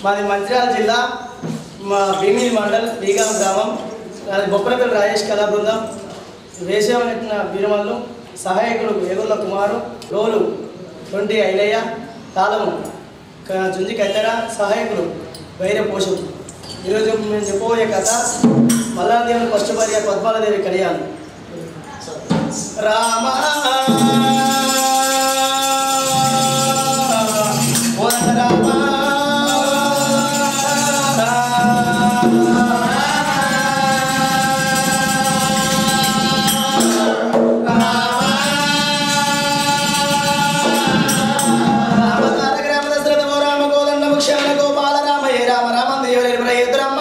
మాది మంచిర్యాల జిల్లా మా భీమిలి మండల్ బీగాం గ్రామం అది బొప్పరపల్లి రాజేష్ కళా బృందం వేసేవనెట్టిన బీరమల్లు సహాయకులు వేగుల కుమారు రోలు తొంటి ఐలయ్య తాళము క- జుంజి కత్తెర సహాయకులు వైర పోషం ఈరోజు మేము చెప్పబోయే కథ మల్లాదేవుని ఫస్ట్ భార్య పద్మాలదేవి కళ్యాణం రామ కోదండ రామ రామ తారక రామ దశరథ ఓ రామ కోదండ ముఖ్యాల గోపాల రామయ్య రామ రామ దేవరేశ్వర ఎదురమ్మ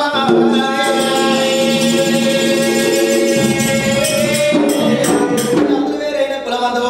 వేరైన కులమంత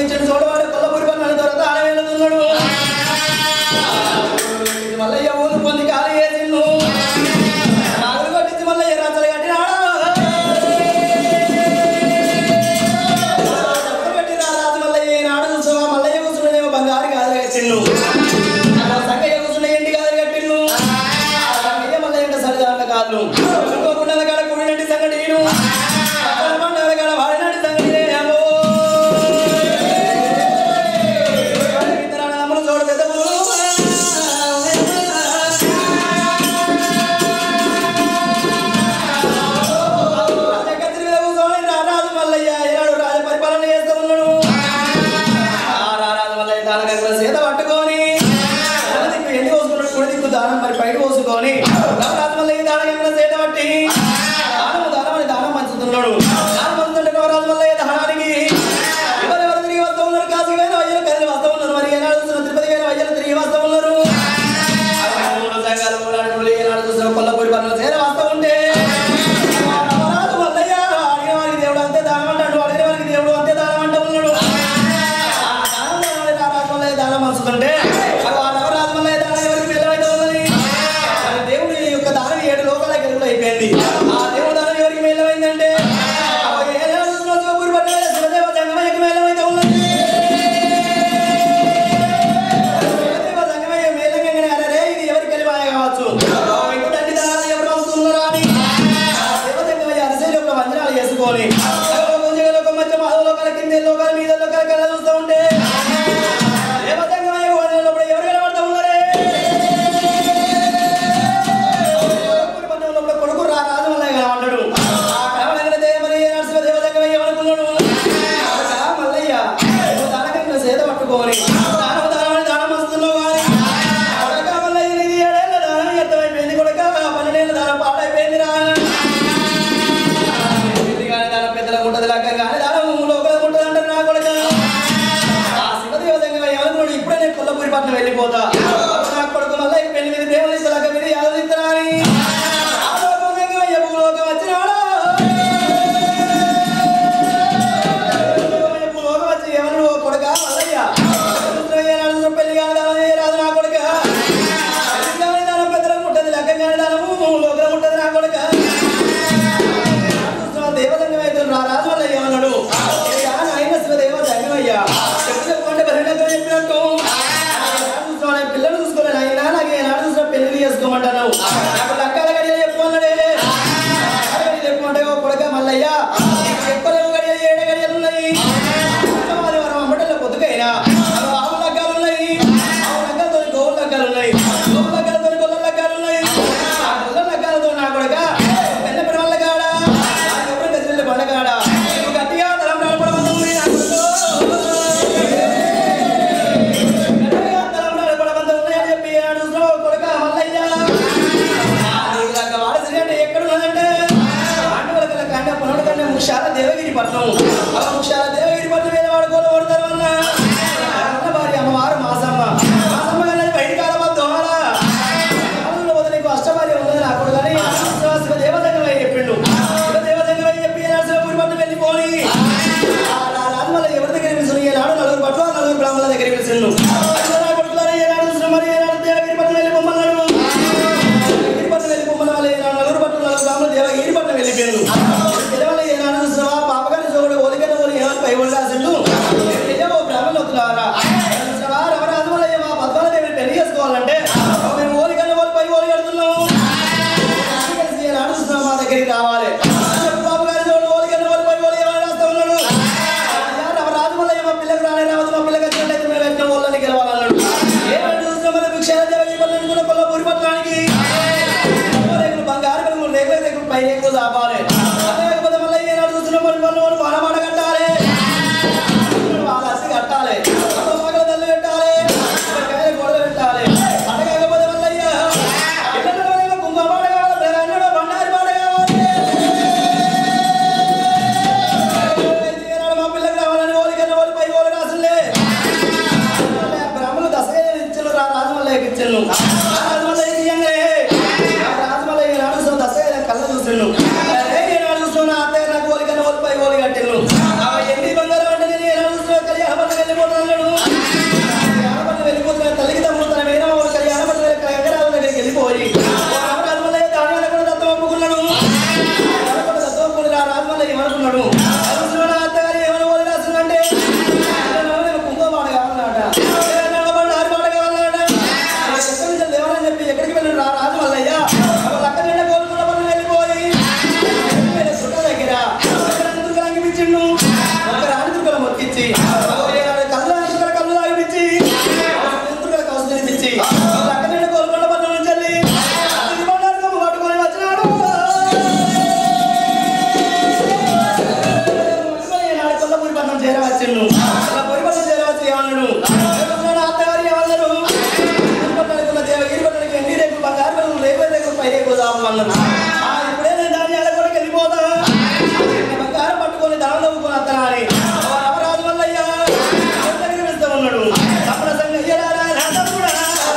ఇచ్చిన చూడవాడు కొల్లపూరి పన్నాడు దొరత ఆడవేలుతున్నాడు మల్లయ్య ఊరు పొంది కాలు వేసిండు నాగులు కొట్టించి మల్లయ్య రచ్చలు కట్టినాడు డబ్బులు పెట్టి రా రాజు మల్లయ్య ఈనాడు చూసావా మల్లయ్య కూర్చున్నాడేమో బంగారు కాదు కట్టిండు సంగయ్య కూర్చున్న ఇంటి కాదు కట్టిండు సంగయ్య మల్లయ్య అంటే సరిదాంట కాళ్ళు ఇంకోకుండా కాడ కుడినట్టు సంగటి నేను పండుగ కాడ వాడినట్టు సంగటి నేనేమో ఇతరాల చూడ పెద్ద రారాజు మల్లయ్య ఈనాడు రాజ పరిపాలన చేస్తూ ఉన్నాడు ఆ రారాజు మల్లయ్య దానగంగ సీత పట్టుకొని ఎడమ దిక్కు ఎండి పోసుకున్నాడు కుడి దిక్కు దానం మరి పైకి పోసుకొని రారాజు మల్లయ్య దానగంగ సీత పట్టి దానము దానమని దానం పంచుతున్నాడు దానం పంచుతుంటే రారాజు మల్లయ్య దానానికి ఎవరెవరు తిరిగి వస్తూ ఉన్నారు కాశీ వేల వయ్యలు కదిలి వస్తూ ఉన్నారు మరి ఏనాడు చూసిన తిరుపతి వేల వయ్యలు తిరిగి వస్తూ ఉన్నారు మూడు సంఘాలు మూడు అడుగులు ఏనాడు చూసిన కొల్లపూడి పనులు చేర వస్తూ ఉంటే రారాజు మల్లయ్య అడిగిన వారికి దేవుడు అంతే దానం అంటాడు అడిగిన వారికి దేవుడు అంతే దానం అంటూ ఉన్నాడు ఆ దానం దానాలు రారాజు మల్లయ్య దానం పంచుతుంటే అగో ఆ నవరాజు మల్లయ్య దానం ఎవరికి మేలమైతే ఉన్నది మరి దేవుడి యొక్క దానం ఏడు లోకాల గెలుపులు అయిపోయింది ఆ దేవుడు దానం ఎవరికి మేలమైందంటే అగో ఏనాడు చూసిన శివపురి పట్టణ శివదేవ జంగమయ్యకి మేలమైతే ఉన్నది శివదేవ జంగమయ్య మేలంగానే అరే ఇది ఎవరికి కలిమాయ కావచ్చు ఓ ఇంటి తండ్రి దానాలు ఎవరు పంపుతున్నారా అని దేవతంగా అరిసెలు ఒక వందనాలు చేసుకొని కొంచెం ఒక మధ్య మాధవలోకాల కింద లోకాల మీద లోకాల కళ్ళ చూస్తూ ఉంటే దేవతంగా వందనప్పుడు ఎవరు కనబడతా ఉన్నారే పట్టణంలో కొడుకు రా రాజు వల్ల కనబడ్డాడు ఆ కనబడగానే దేవమని నరసింహ దేవతంగా ఏమనుకున్నాడు ఆ మల్లయ్య నువ్వు దానకంగా సేద పట్టుకొని దానం దానమని దానం వస్తున్నావు కానీ కొడక మల్లయ్య నీది ఏడేళ్ళ దానం వ్యర్థమైపోయింది కొడక పన్నెండేళ్ళ దానం పాడైపోయింది రా కానీ దానం పెద్దలకు ఉంటది లెక్క కానీ దానం లోకలకు ఉంటది అంటారు నా కొడక ఆ శివదేవతంగా ఏమనుకున్నాడు ఇప్పుడే నేను కొల్లపూరి పట్నం వెళ్ళిపోతా నా కొడుకు మళ్ళీ పెళ్లి మీద దేవుని ఇస్తలాక మీద యాదవిస్తారా అని ఆ లోకంగా ఏ భూలోకం వచ్చినాడా భూలోకం వచ్చి ఏమన్నాడు ఓ కొడుక మల్లయ్య ఏనాడు పెళ్లి కాని దానం రాదు నా కొడుక పెళ్లి కాని దానం పెద్దలకు ఉంటది లెక్క కాని దానము లోకలకు ఉంటది నా కొడుక దేవతంగా అయితే రా రాజు వల్ల ఏమన్నాడు "ఏయ్యా, నాయన శివ దేవతంగమయ్యా చెప్పు చెప్పుకుంటే బహిరంగంగా చెప్పినట్టు చూసుకోవాలి పిల్లలు చూసుకోవాలి నాయన నాకు ఏనాడు చూసిన పెళ్లి చేసుకోమంటాను నాకు లక్కల గడియలు చెప్పుకున్నాడే చెప్పుకుంటే ఓ కొడుక మల్లయ్య నీకు చెప్పలేవు గడియలు ఏడు గడియలు ఉన్నాయి వారి వారం అమ్మటల్లో పొద్దుకైనా ఆవు లగ్గాలు ఉన్నాయి ఆవు లగ్గాలతో గోవు లగ్గాలు ఉన్నాయి గోవు లగ్గాలతో గొల్ల లగ్గాలు ఉన్నాయి ఆ గొల్ల లగ్గాలతో నా కొడుక పెద్ద పెద్ద వాళ్ళ కాడ ఆ గొప్ప గదిలో బండ కాడ నువ్వు గట్టిగా తలం నడపడమంటుంది నా కొడుకు గట్టిగా తలం నడపడమంటుంది అని చెప్పి ఆడు చూసిన కొడుక మల్లయ్య నీకు లగ్గ వారసుడు అంటే ఎక్కడున్నదంటే పాండవుల కంటే పునడు కంటే ముషాల దేవగిరి పట్నం ఆ ముషాల దేవగిరి పట్నం మీద వాడుకోలు ఓడతారు అన్న అన్న భార్య అమ్మవారు మాసమ్మ మాసమ్మ కానీ బయట కాలం దోహరా కాలంలో వదిలి నీకు అష్టభార్య ఉన్నది నాకు కానీ శివ దేవతంగా చెప్పిండు శివ దేవతంగా చెప్పి నరసింహపురి పట్నం వెళ్ళిపోని రాజమల్ల ఎవరి దగ్గర పిలిచిన ఏనాడు నలుగురు పట్ల నలుగురు బ్రాహ్మణుల దగ్గర పిలిచిండు అట్లా నా కొడుకులారా ఏనాడు చూసిన మరి ఏనాడు దేవగిరి పట్నం వెళ్ళి పొమ్మన్నాడు ఈరిపట్నం వెళ్ళి పొమ్మన్న వాళ్ళు ఏనాడు నలుగురు పట్నం నలుగురు బ్రాహ్మణులు దేవ ఈరిపట్నం వెళ్ళిపోయారు పిల్లవాళ్ళు ఏనాడు చూసినావా పాపగారి చూడు ఓలికన ఓలి ఏమని పై వాళ్ళు రాసిండు ఏవో బ్రాహ్మణులు వస్తున్నారా చూసినావా రమరాజు వల్ల మా పద్మాల దేవిని పెళ్లి చేసుకోవాలంటే మేము ఓలికన్న ఓలి పై ఓలి కడుతున్నాము కలిసి ఏనాడు చూసినావా మా దగ్గరికి రావాలి చెప్పు బాబు గారి చూడు ఓలికన్న ఓలి పై ఓలి ఏమని రాస్తా ఉన్నాడు అయ్యా, రమరాజు వల్ల మా పిల్లకి రాలే రావద్దు మా పిల్లకి వచ్చినట్లయితే మేము ఎట్లా ఓళ్ళని గెలవాలన్నాడు ఏమంటే చూసినా మన భిక్షాల దేవ ఈ పనులు కూడా కొల్లపూరి పట్టణానికి రేకులు బంగారు రేకులు రేకులు రేకులు పై రేకులు దాపాలి లేకపోతే మళ్ళీ ఏనాడు చూసిన మన పనులు వాళ్ళు బాణబాణ కట్టాలి వాళ్ళ అసి కట్టాలి పగల తల్లి పెట్టాలి కాయల గొడవ పెట్టాలి అట్ట కాకపోతే మళ్ళీ కుంకుమ పాట కావాలి అన్నాడు బండారి పాట కావాలి ఏనాడు మా పిల్లకి రావాలని ఓలికన్న ఓలి పై ఓలి రాసులే బ్రాహ్మణులు దశగా ఇచ్చారు రా రాజమల్లయ్యకి ఇచ్చాను రాజమల్లయ్య ఇయ్యంగానే ఆ రాజమల్లయ్య నాడు సో దశగా కళ్ళ చూసాను అరే ఏనాడు చూస్తున్నా అత్తయ్య నాకు ఓలికన్న ఓలి పై ఓలి కట్టాను ఎన్ని బంగారం అంటే నేను ఏనాడు చూస్తున్నా కళ్యాణ పండుగ వెళ్ళిపోతున్నాడు ఆడపల్లి వెళ్ళిపోతున్న తల్లికి తమ్ముడు తన మేనమామ కలిగి ఆడపల్లి ఎగరాల దగ్గరికి వెళ్ళిపోయి రాజమల్లయ్య ధాన్యాలు కూడా దత్తం ఒప్పుకున్నాడు ఆడపల్లి దత్తం ఒప్పుకుని రా రాజమల్లయ్య ఏమనుకున్నాడు అవసరమైన అత్తగారు ఏమని ఓడి రాస్తుందంటే కుంభమాట కావాలన్నట నడబడి ఆరుబాట కావాలన్నట ఎక్కడి నుంచి లేవని చెప్పి ఎక్కడికి వెళ్ళి రా రాజమల్లయ్య వాళ్ళ అక్క నిండా కోరుకున్న పనులు వెళ్ళిపోయి వెళ్ళిపోయిన సుట్ట దగ్గర దుర్గలు అంగిపించిండు ఒక రాణి దుర్గలు మొక్కించి కళ్ళు దుర్గల కళ్ళు తాగిపించి దుర్గల కౌసు తినిపించి వాళ్ళ అక్క నిండా కోరుకున్న పనుల నుంచి వెళ్ళి అది బండారు పట్టుకొని వచ్చినాడు కొల్లపూరి పట్నం చేరవచ్చును కొల్లపూరి పట్నం చేరవచ్చు ఏమన్నాడు ఏమన్నాడు అత్తగారు ఏమన్నారు గిరిపట్నానికి దేవగిరి పట్టణానికి ఎన్ని రేపు బంగారు పనులు రేపే రేపు పై రేపు అన్నాడు ఆ, ఇప్పుడే నేను దాన్ని అడగొడకి వెళ్ళిపోతా ఈ బంగారం పట్టుకొని దానం నవ్వుకొని అత్తనా అని అవరాజు వల్లయ్యా దగ్గర వెళ్తా ఉన్నాడు తమ్ముడ సంగయ్య రారా, నా తమ్ముడా.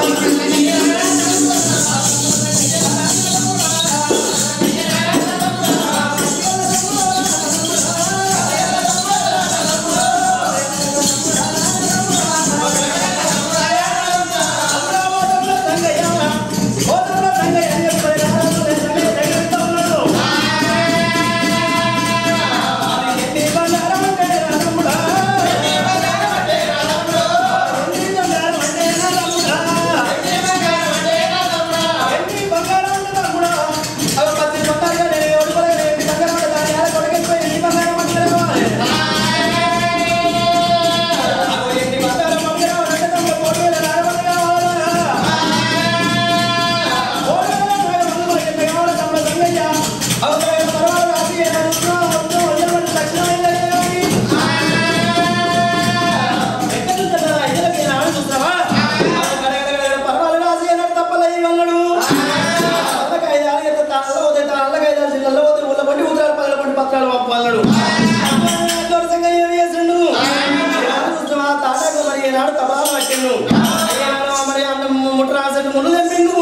ముందు తెంపిండు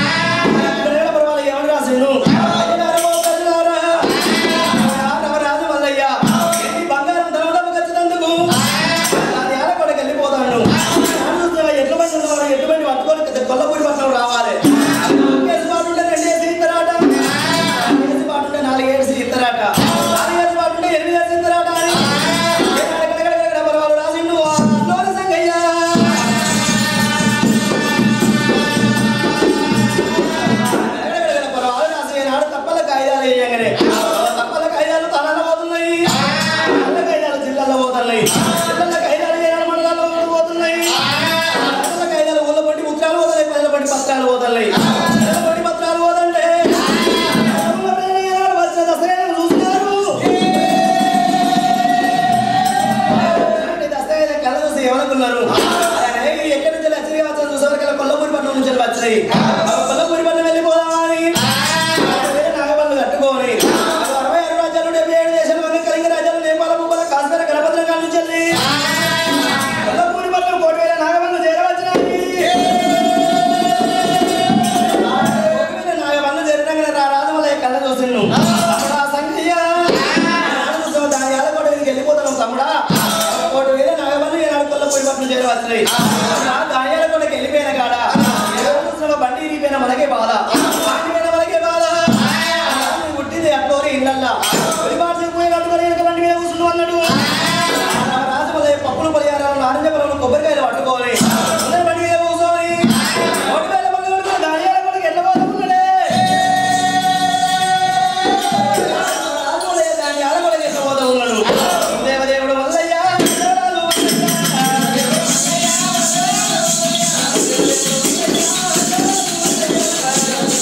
ఏమని రాసిండు రాజు మల్లయ్య ఎన్ని బంగారం ధనములకు ఖచ్చితందుకు దాని ఆడపడకి వెళ్ళిపోతాడు ఎట్ల మంది ఉన్నవారు ఎటువంటి పట్టుకొని కొల్లపూరి పట్టణం రావాలి కేసు పాటు ఉంటే రెండు వేసి ఇస్తారట కేసు పాటు ఉంటే నాలుగు ఏడు ఇస్తారట నాలుగు ఏసు పాటు ఉంటే ఎనిమిది వేసి ఇస్తారట అని ఎక్కడెక్కడెక్కడ పర్వాలు రాసిండు అన్నోరి సంగయ్య పర్వాలు రాసి నాడు తప్పల కాయిదాలు వేయగానే తప్పల కాయిదాలు తలలో పోతున్నాయి తప్పల కాయిదాలు జిల్లాలో పోతున్నాయి జిల్లాల కాయిదాలు ఏ మండలాల్లో పోతున్నాయి మండల కాయిదాలు ఊళ్ళో పట్టి ఉత్తరాలు పోతున్నాయి ప్రజల పట్టి పత్రాలు పోతున్నాయి ప్రజల పట్టి పత్రాలు పోతుంటే ఊళ్ళో ప్రజలు ఏనాడు వచ్చే దసరా చూస్తున్నారు దసరా కళ్ళ చూసి ఏమనుకున్నారు ఆయన ఎక్కడి నుంచి వచ్చి వచ్చారు చూసేవారు కొల్లపూరి పట్టణం నుంచి వచ్చినాయి కొల్లపూరి పట్టణం వెళ్ళిపోదామని వేరే నాగబల్లు కట్టుకొని అరవై ఆరు రాజ్యాలు డెబ్బై ఏడు దేశాలు వంగ కలింగ రాజ్యాలు నేపాల భూపాల కాశ్మీర గణపతుల కాడ నుంచి వెళ్ళి కొల్లపూరి పట్టణం కోటి వేల నాగబల్లు చేరవచ్చినాయి కోటి వేల నాగబల్లు చేరినాక రా రాజమల్లయ్య కళ్ళ చూసిండు తమ్ముడా సంగయ్య నాడు చూసావు దాని ఏళ్ళ కోట మీదకి వెళ్ళిపోతాను తమ్ముడా కోటి వేల నాగబల్లు ఏనాడు కొల్లపూరి పట్టణం చేరవచ్చినాయి దాని ఏళ్ళ కోటకి వెళ్ళిపోయిన కాడ ఎవరు చూసినా బండి ఇరిగిపోయిన మనకే బాధ బండి మీద మనకే బాధ రాజు పుట్టింది అట్లోరి ఇళ్ళల్లా పరిపాటు పోయి కట్టుకొని వెనక బండి మీద కూర్చుని అన్నాడు రాజు మళ్ళీ పప్పులు పరిహారాలు నారింజ పొలం కొబ్బరికాయలు పట్టుకోవాలి అందరి బండి మీద కూర్చొని ఒకటి వేల మంది కొడుకుని దానియాల కొడుకు ఎట్లా పోతున్నాడే రాజు మళ్ళీ దానియాల కొడుకు ఎట్లా పోతా ఉన్నాడు దేవదేవుడు మల్లయ్య దేవరాజు మల్లయ్య.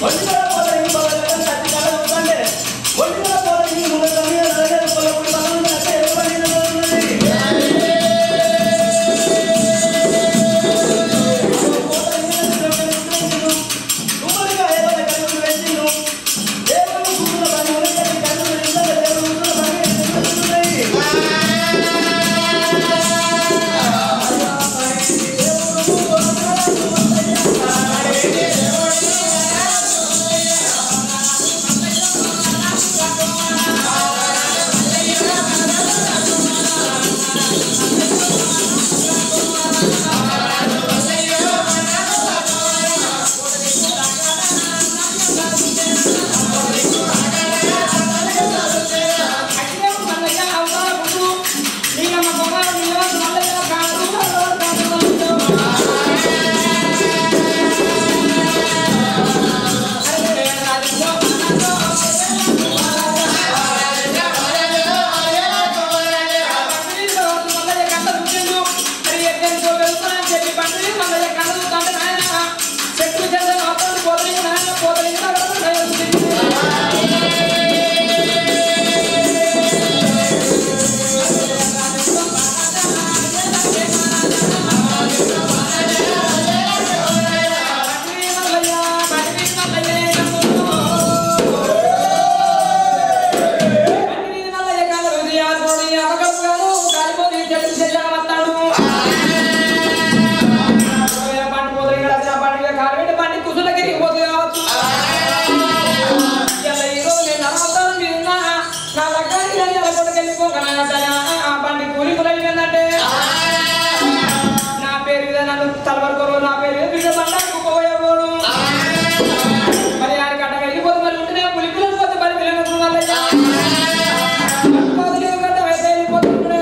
ఒంటిగల పోతలింగి పగలగల కత్తి కళ్ళ చూస్తుంటే ఒంటిగల పోతలింగి ముందర మీద నరగల పొలపుడి పగలు అంటే ఎరుపడి ఉమ్మడిగా ఏదైనా కళ్ళు వెంటిను దేవుడు గురుల పని ఉనికి కళ్ళు వెంటనే దేవుడు గురుల పని బండి కూలి కులైపోయిందంటే నా పేరు మీద నన్ను తలవరకోరు నా పేరు మీద బిడ్డ బండ కుప్పబోయేవాడు మరి ఆయన గడ్డ వెళ్ళిపోతే మరి ఉంటేనే పులి పిల్లలు పోతే మరి పిల్లలు వల్లయ్యా మొదలు గడ్డ అయితే వెళ్ళిపోతుంటే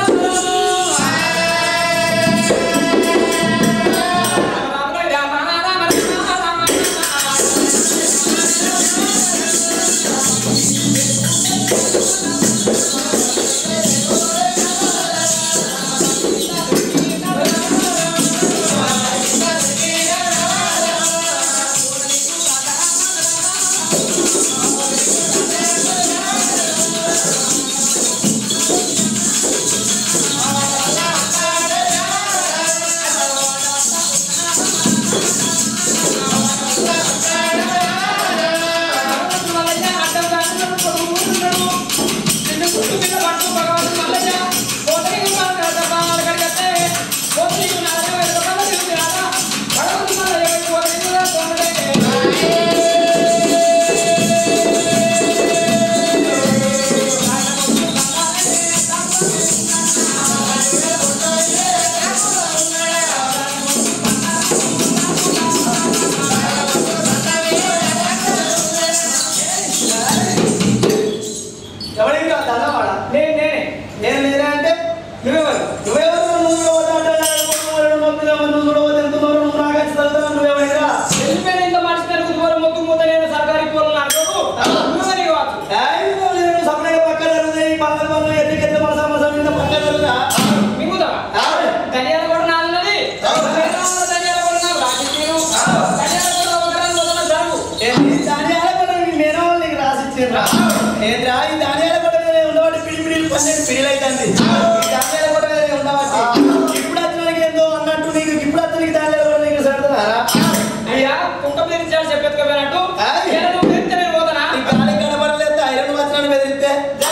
ఎవరికి దండవాడా నేను నేనే నేను నేనే అంటే నువ్వెవరు నువ్వెవరు నువ్వు చూడవద్దు అంటే నాకు కొడుకున్నాడు, నొప్పిదేమో, నువ్వు చూడవద్దు ఎంతున్నావు నువ్వు నాకు వచ్చి చదువుతావు నువ్వెవరిరా వెళ్ళిపోయిన ఇంత మనిషి పెరుగు దూరం మొత్తం మూత నేను సర్కారీ పూలను అడుగు నువ్వని కావచ్చు ఏయ్, నేను సపరేట్ పక్కన జరుగుతాయి ఈ పక్కన పనులు ఎన్ని కింద మసా మసా మీద పక్కన జరుగుతా మింగుతావా ఆవిడ ధనియాల కూడా నాలున్నది ధనియాల కూడా నాకు రాజకీయం ధనియాల కూడా ఒకరాని మొదలు జరుగు ఏంటి ధాన్యాల కూడా మీ మేనవాళ్ళు నీకు రాసిచ్చిండ్రా ఏంద్రా ఈ ధాన్యాల కూడా వేరే ఉండబట్టి పిడి పిడి పన్నెండు పిడిలు అవుతుంది ఈ ధాన్యాల కూడా వేరే ఉండబట్టి ఇప్పుడు అతనికి ఏందో అన్నట్టు నీకు ఇప్పుడు అతనికి ధాన్యాలు కూడా నీకు సడతారా అయ్యా కుంక పిలిచాడు చెప్పెత్తుకోపోయినట్టు ఏయ్. నేను నువ్వు పిలిస్తే నేను పోతానా నీ గాలి కనబడలేదు ఐరన్ వస్త్రాన్ని బెదిరిస్తే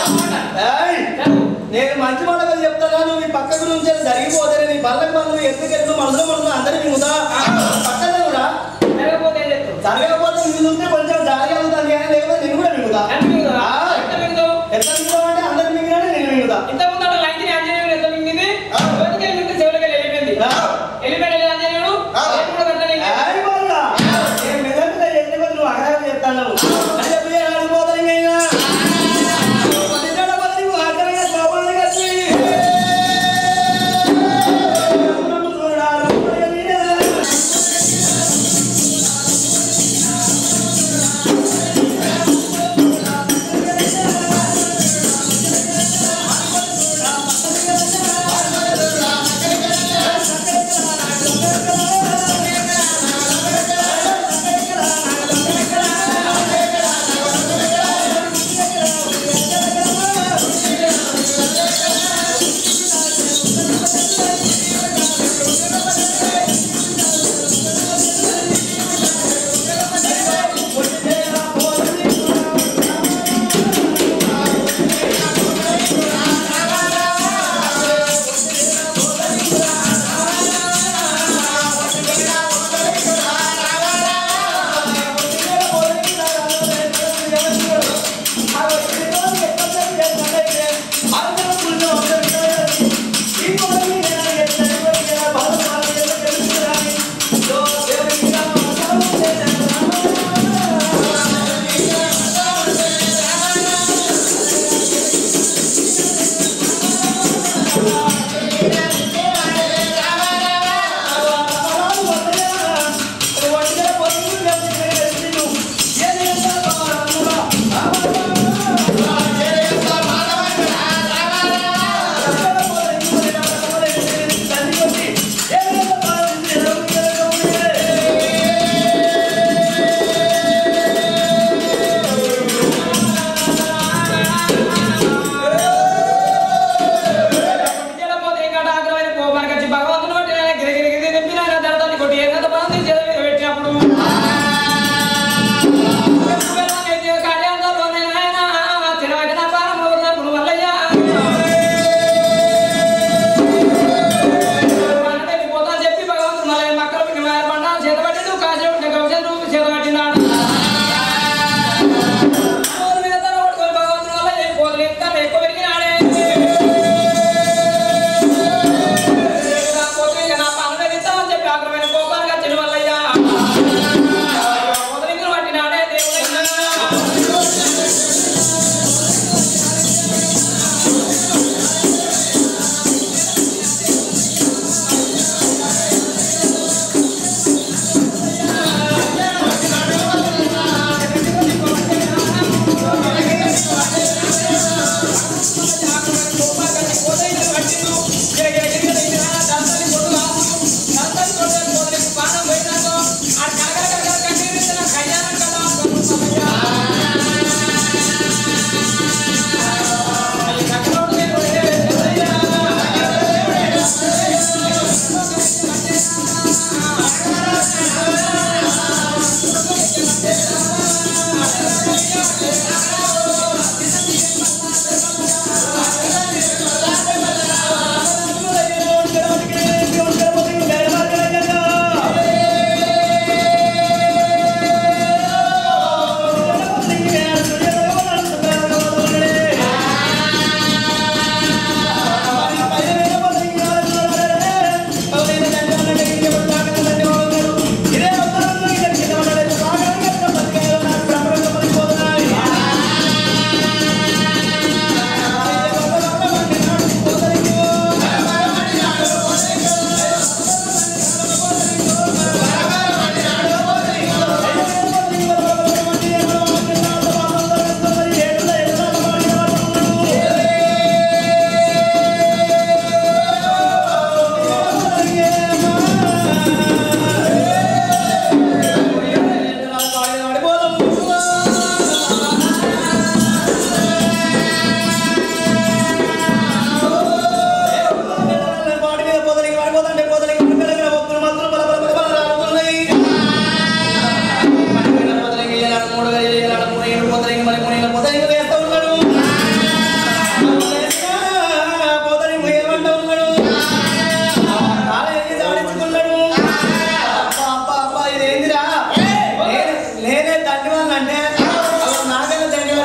ఏయ్, జరుగు. నేను మంచి మాటలు చెప్తానా నువ్వు ఈ పక్కకు నుంచి జరిగిపోతే నీ బల్లకు బల్లు ఎందుకు ఎత్తు మనసులో మనసులో అందరికి ముదా పక్కన కూడా జరగకపోతే ఏం చేస్తావు జరగకపోతే నువ్వు ఉంటే కొంచెం జాలి అవుతాను కానీ లేకపోతే నేను కూడా మిగుతా ఎంత మింగుతావా? ఆ. ఎంత మింగుతావు? ఎంత మిగుతావు అంటే అందరికి మిగిలిన నేను మిగుతా ఇంత ముందు అటు లైన్ ఆంజనేయుడు ఎంత మింగింది ఆ. బతికి వెళ్ళిపోతే చెవులకి వెళ్ళిపోయింది ఆ. వెళ్ళిపోయాడు ఆంజనేయుడు ఆ. నేను కూడా గట్లనే ఏయ్ బాలుడా, నేను మెదడులో ఎన్ని మంది నువ్వు అగరాలు చెప్తాను అని చెప్పి ఆడిపోతాను ఇంకా పదిహేడ మంది నువ్వు ఆగ్రహంగా కోపాన్ని కలిసి చూడరా, రమ్మని నీడే.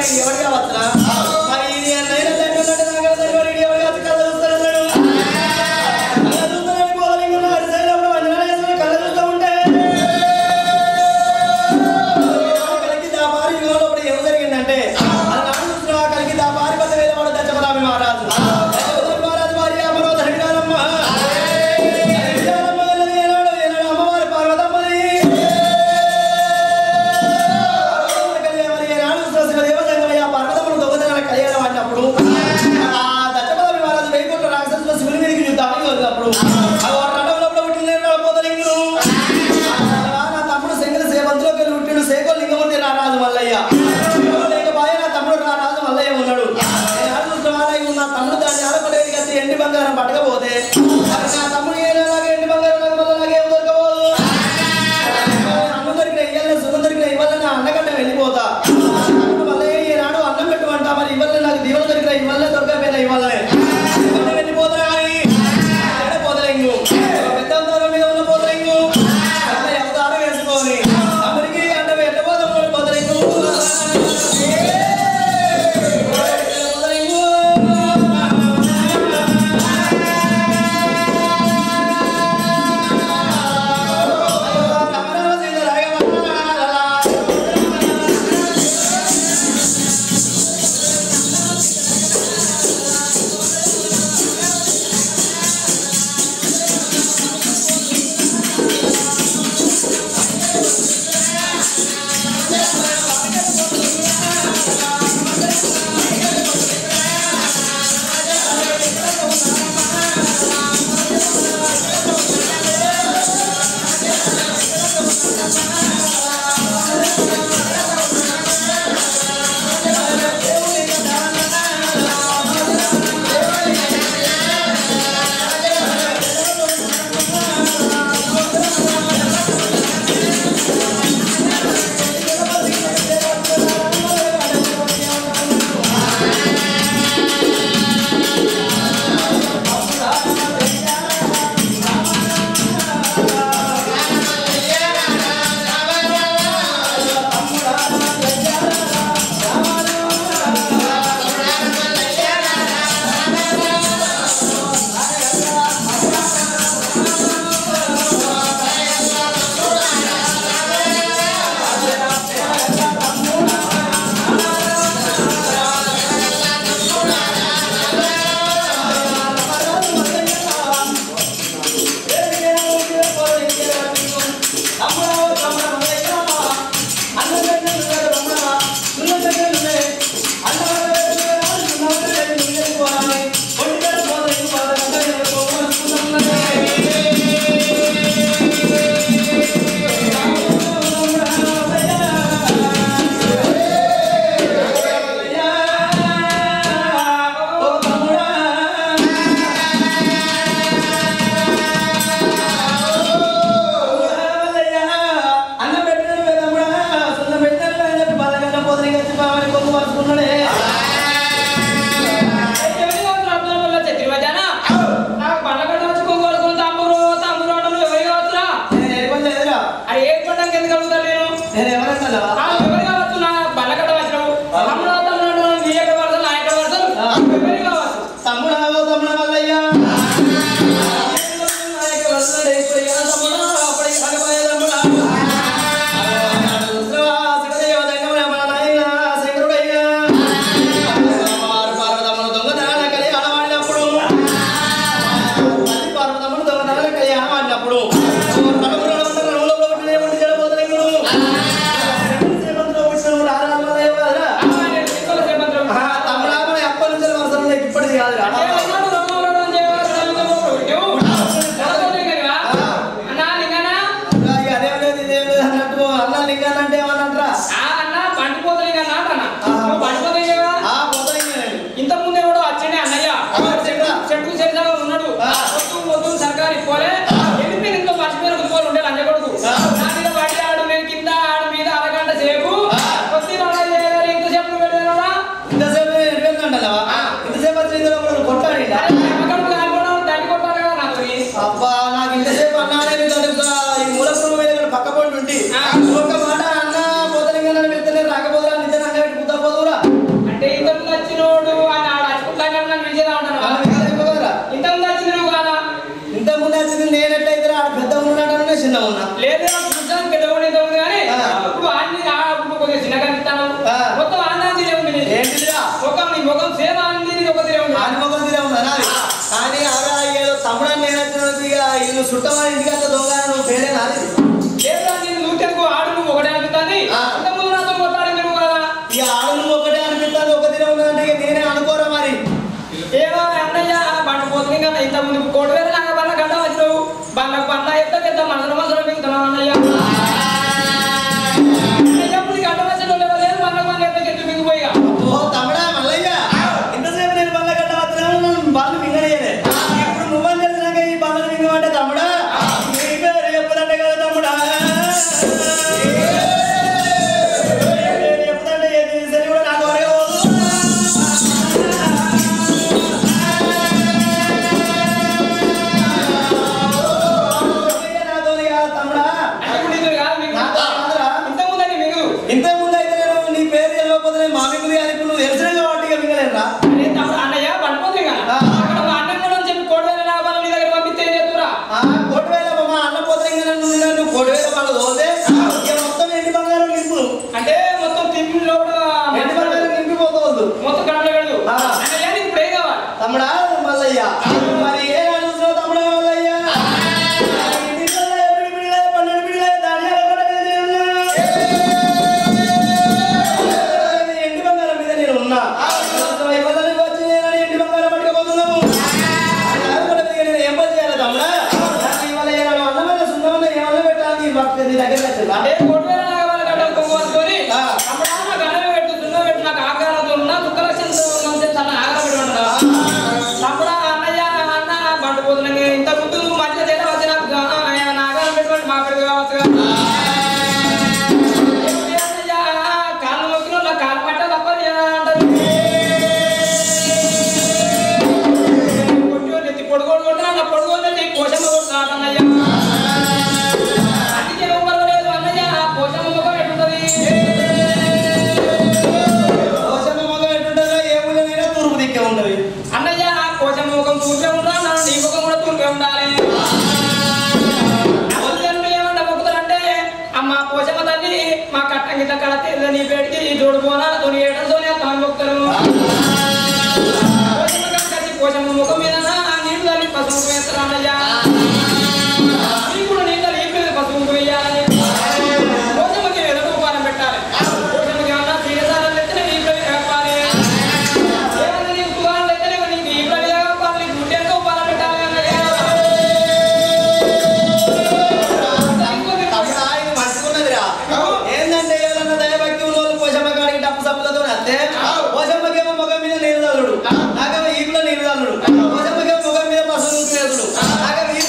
ఇది ఎవరు కావచ్చురా మరి ఇది నైనా తండ్రి ఉన్నట్టు నాకు తెలియదు, ఇది ఎవరు కావచ్చు కళ్ళ చూస్తానన్నాడు కళ్ళ చూస్తానని పోదలింగం నా అరిసెలు అప్పుడు వందనాలు వేసుకొని కళ్ళ చూస్తూ ఉంటే కలిగి దా పారి యుగంలో అప్పుడు ఏం జరిగిందంటే అది నాడు చూస్తున్నా కలిగి దా పారి పద వేలవాడు దశపరామి మహారాజు దశపరామి మహారాజు భార్య అమరో ధరికాలమ్మ ధరికాలమ్మ వెళ్ళని ఏనాడు ఏనాడు అమ్మవారి పార్వతమ్మని కళ్యాణం ఏనాడు సరస్వతి దేవతంగమయ్య పార్వతమ్మను దొంగతనాల కళ్యాణం అన్నప్పుడు ఆ దశపరామి మహారాజు వెయ్యి కోట్ల రాక్షసుల శివుని మీదకి యుద్ధానికి వెళ్ళినప్పుడు ఆ రణంలో పుట్టిన పోతలింగులు నా తమ్ముడు శంకర సేవంతులోకి వెళ్ళి పుట్టిండు సేకోలు లింగమూర్తి రారాజు మల్లయ్య లేకపోయే నా తమ్ముడు రారాజు మల్లయ్య ఉన్నాడు నేను ఆడు చూస్తున్నాను, నా తమ్ముడు దాన్ని ఆడపడేది కట్టి ఎండి బంగారం పట్టకపోతే మరి నా తమ్ముడు ఏలాగే ఎండి బంగారం నాకు మళ్ళీ నాకేం దొరకబోదు అన్నం దొరికిన ఇయ్యాలని సుఖం దొరికిన ఇవ్వాలి నా అన్నగడ్డ వెళ్ళిపోతా నా తమ్ముడు మల్లయ్య ఈనాడు అన్నం పెట్టుకుంటా మరి ఇవ్వాలి నాకు దీవెన దొరికిన ఇవ్వాలే దొరకపోయినా ఇవ్వాలనే ఇవ్వలే వెళ్ళిపోతా అని ఎడ పోతలింగు పెద్ద అవతారం మీద ఉన్న పోతలింగు పెద్ద అవతారం వేసుకొని అమ్మడికి అంటే వెళ్ళబోదాం పోతలింగు అన్నం పెట్టిన తమ్ముడా సున్నం పెట్టిన చెప్పి బాలగంట పోతని కచ్చి బావని కొంగు పరుచుకున్నాడే నేను ఎటువంటి లేదురా నేను ఎవరన్నా తమ్ముడా ఓ తమ్ముడా మల్లయ్య నాయక వస్తున్నాడు, అయిపోయి, ఆ తమ్ముడా, అప్పటికి కాకపోయే తమ్ముడా. శివదేవ దంగమయ్య, మన నాయన శంకరుడయ్య. అమ్మవారు పార్వతమ్మను దొంగతనాల కళ్యాణం ఆడినప్పుడు, తల్లి పార్వతమ్మను దొంగతనాల కళ్యాణం ఆడినప్పుడు, నలుగురు నలుగురు రంగులో పుట్టిన ఏమిటి జడబోతలింగుడు? శ్రీమంతుడు పుట్టిన రారాజు మల్లయ్య కాదురా? ఆ, తమ్ముడా, మన అప్పటి నుంచి వరుసలు ఉన్నాయి, ఇప్పటిది కాదురా. ఇక అదేం లేదు, ఇదేం లేదు అన్నట్టు అన్న లింగాన్ని అంటే ఏమన్నట్రా ఆ పోతలింగే ఇంత ముందే కూడా వచ్చిండే అన్నయ్య ఆ, చెప్పురా. చెట్టు చెరుసగా ఉన్నాడు ఆ. వద్దు వద్దు సర్కారు ఇవ్వలే వెళ్ళిపోయిన ఇంకో మర్చిపోయిన కుటుంబాలు ఉండే లంచ కొడుకు ఆ. నా మీద పడి ఆడు నేను కింద ఆడు మీద అరగంట సేపు ఆ. కొద్ది ఇంతసేపు నువ్వు వెళ్ళినారా ఇంతసేపు నేను ఎటువెళ్తాంటలవా? ఇంతసేపు వచ్చి ఇందులో ఒకడు కొట్టాడిండా? అక్కడ కాలిపోవడం దండి కొట్టాలి కదా నాకు అబ్బా నాకు ఇంతసేపు అన్నానే నీతో అడుగుతా. ఈ మూల పురుగు మీద ఇక్కడ పక్క పొంటి ఉండి ఆ. ఒక మాట అన్న పోతలింగ నేను చుట్టమని ఇంటికంత దొంగ నువ్వు పేరే నాది లేదా నేను నూటెందుకు ఆడు నువ్వు ఒకటే అనుకుంటుంది ఆ. ఇంతకుముందు నాతో కొట్లాడి మీరు కదా ఇక ఆడు నువ్వు ఒకటే అనిపిస్తుంది ఒక దినం ఉన్నదంటే ఇక నేనే అనుకోరా మరి ఏమో అన్నయ్య బండ పోతుంది కదా ఇంత ముందు కోటి వేలు నాకు బండ గడ్డ వచ్చినావు బండకు బండ ఎంత పెద్ద మనసులు మనసులు మిగుతున్నావు అన్నయ్య అన్నయ్య ఇప్పుడు గడ్డ వచ్చిన వాళ్ళు లేదు బండకు బండ ఎంత చెట్టు మిగిపోయిగా ఓ తమ్ముడా మల్లయ్య ఇంతసేపు నేను బండ్ల కట్ట వస్తున్నాను నన్ను బండ్లు మింగనీయలే ఇప్పుడు నువ్వని తెలిసినాక ఈ బండ్లు మింగమంటే తమ్ముడా నీ పేరు చెప్పుదంటే కదా తమ్ముడా నీ పేరు చెప్పుదంటే ఏది సరి కూడా నాకు ఒరే ఓ. ఇక నాతోని కాదు తమ్ముడా అంటే ఇప్పుడు ఇది కాదు మీకు నాతో కాదురా. ఇంత ముందని మిగు ఇంతకు ముందు అయితే నేను నీ పేరు తెలియకపోతే నేను మామింగ్ కానీ ఇప్పుడు నువ్వు తెలిసిన కాబట్టి ఇక మింగలేనురా అరే తమ్ముడు అన్నయ్య బండ పోతుంది కదా ఆ. అక్కడ మా అన్నం కూడా అని చెప్పి కోటి వేల నా నీ దగ్గర పంపిస్తే ఏం చేస్తురా ఆ కోటి వేల మా అన్న పోతే ఇంకా నన్ను నన్ను కోటి వేల వాళ్ళు పోతే ఇక మొత్తం ఎండి బంగారం నింపు అంటే మొత్తం తిండి లోపల ఎండి బంగారం నింపిపోతుంది మొత్తం కడపలు కడదు ఆ. అన్నయ్య నీకు ప్రే కావాలి తమ్ముడా మల్లయ్య మరి ఏ అడుగుతున్నావు తమ్ముడా మల్లయ్య ఇంటి పిల్లలే, పిడి పిడిలే, పన్నెండు పిడిలే, ధాన్యాలు ఒకటి మీద నేను ఉన్నా. ఎండి బంగారం మీద నేను ఉన్నా ఇవ్వాలని వచ్చి నేను ఎండి బంగారం పట్టుకోబోతున్నాము ఒకటి మీద నేను ఏం పని చేయాలి తమ్ముడా నాకు ఇవాళ ఏనాడు అన్నమైన సున్నమైన ఏమన్నా పెట్టాలి నీ భక్తి నీ దగ్గర వచ్చిందా అంటే కోటి వేల నాగవాళ్ళ గడ్డలు కొనుక్కొని ఆ. అప్పుడు నా గడలు పెట్టు దున్న పెట్టు నాకు ఆకారంతో ఉన్నా దుఃఖ లక్షణం తన ఆకారం పెట్టుకుంటా అప్పుడు అన్నయ్య అన్న బండి పోతున్నాయి ఇంత ముందు నువ్వు మంచిగా చేత వచ్చి నాకు నా ఆకారం పెట్టుకోండి మా పెడుగు కావచ్చు కదా. ఏంటి అన్నయ్య కాళ్ళు మొక్కిన వాళ్ళ కాళ్ళు పట్ట తప్ప అంటారు కొట్టి నెత్తి పొడుగోడు కొట్టినా నా పొడుగోడు నెత్తి కోశమ్మ కొడుతున్నాడు అన్నయ్య అందుకే ఏం పర్వాలేదు అన్నయ్య కోశమ్మ ముఖం ఎట్లుంటది దోషమ మగం ఎట్టుంటుందో ఏ ఊళ్ళోనైనా తూర్పు దిక్కే ఉన్నది అన్నయ్య కోశమ్మ ముఖం తూర్పే ఉండాలి నీ ముఖం కూడా తూర్పే ఉండాలి నా తల్లిదండ్రులు ఏమన్నా మొక్కుతారంటే అమ్మ పోషమ్మ తల్లి మా కట్ట గిట్ట కడ తీరద నీ పేడికి జోడు పోనా తొలి ఏడంతో తను మొక్కుతారు పోషమ్మ కట్టి పోషమ్మ ముఖం మీద నీళ్ళు తల్లి పసుపు వేస్తారు అన్నయ్య నీ కూడా నీ తల్లి ఈ మీద పసుపు వేయాలని పోషమ్మకి ఎదురు ఉపారం పెట్టాలి పోషమ్మకి ఏమన్నా తీరసాలను తెచ్చిన నీ మీద వేపాలి ఏమన్నా నీ ఉపారం తెచ్చని నీకు ఈ మీద వేపాలి నీకు గుడ్డెనక ఉపారం పెట్టాలి అన్నయ్య తమ్ముడా ఇది మంచుకున్నదిరా ఏందంటే ఎవరన్నా దయభక్తి ఉన్న వాళ్ళు పోషమ్మ కాడికి డప్పు సప్పులతో వస్తే పోషమ్మకేమో ముఖం మీద నీళ్ళు తల్లుడు నాకేమో ఈపులో నీళ్ళు తల్లుడు పోషమ్మకేమో ముఖం మీద పసుపు వేసుడు నాకేమో ఈ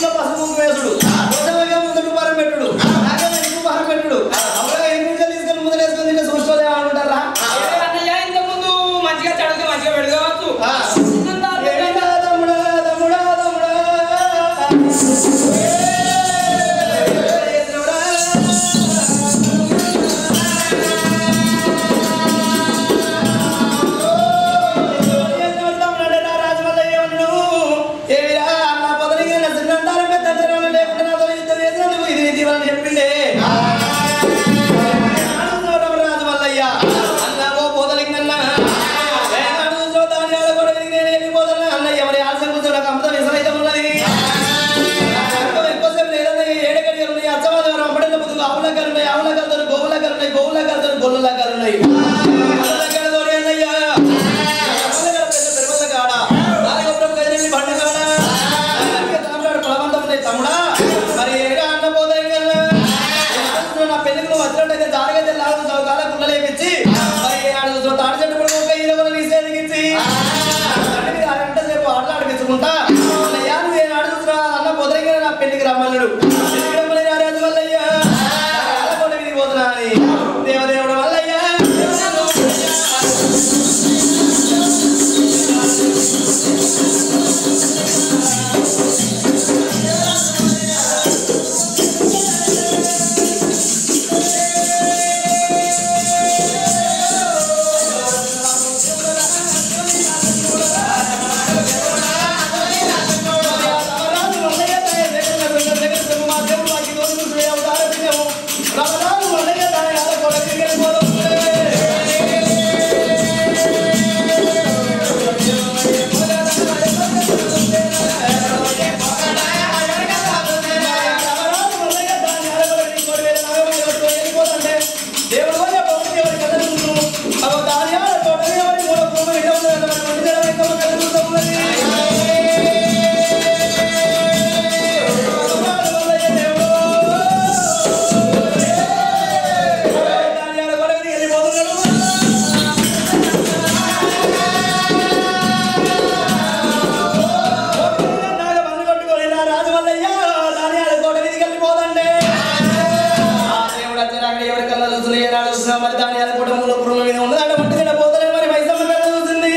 కన్నా చూస్తుంది ఏనాడు చూసినా మరి ధాన్యాల కుటుంబంలో పురుగు మీద ఉన్నది అంటే ఒంటి తిన పోతలే మరి మైసమ్మ కన్నా చూస్తుంది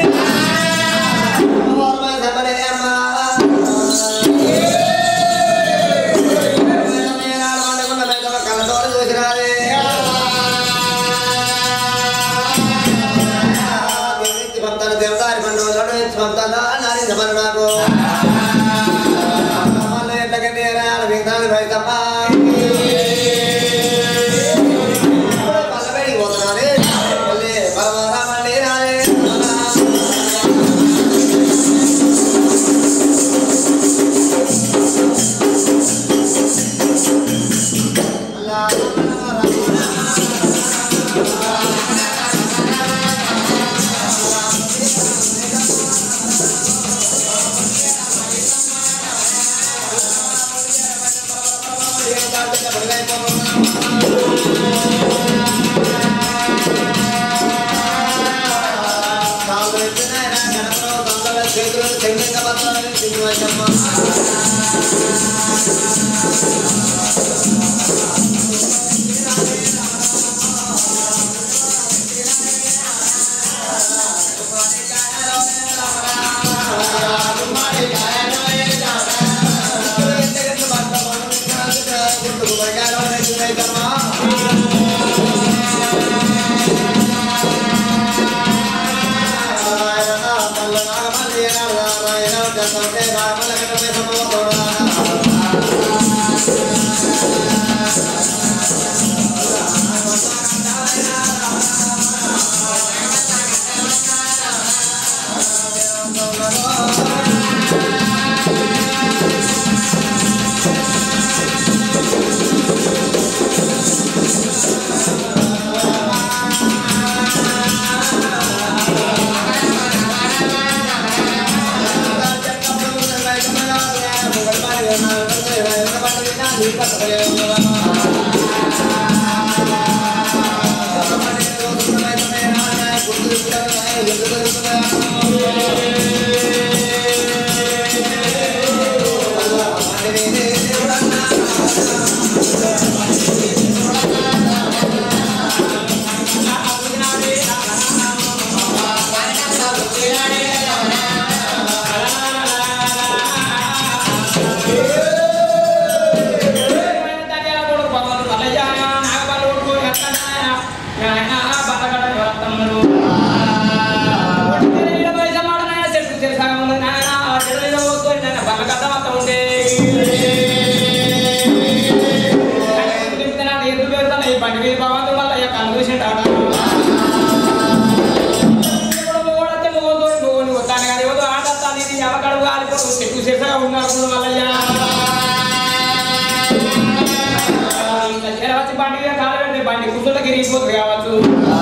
బండి కూర్చుంటే గిరిగిపోతుంది కావచ్చు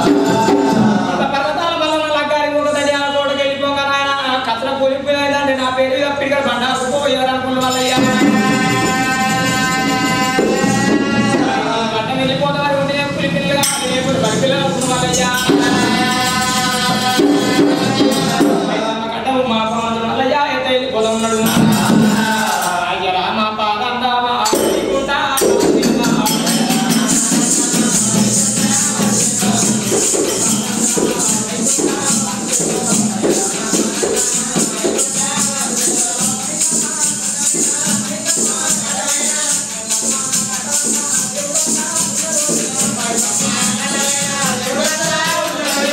అంత పర్వతాల వల్ల లగ్గారి ఒక దయ్యాల తోటకి వెళ్ళిపోగా నాయన కథల కూలిపోయిందంటే నా పేరు అప్పటిగా బండారు పోయారనుకున్న వాళ్ళయ్యా గట్ట వెళ్ళిపోతారు ఉంటే పులి పిల్లలుగా లేకపోతే బలి పిల్లలు అనుకున్న వాళ్ళయ్యా గట్ట మా పాదం వల్లయ్యా ఎంత వెళ్ళిపోతా ఉన్నాడు అయ్యరా మా పాదం దామా అనుకుంటా ఆ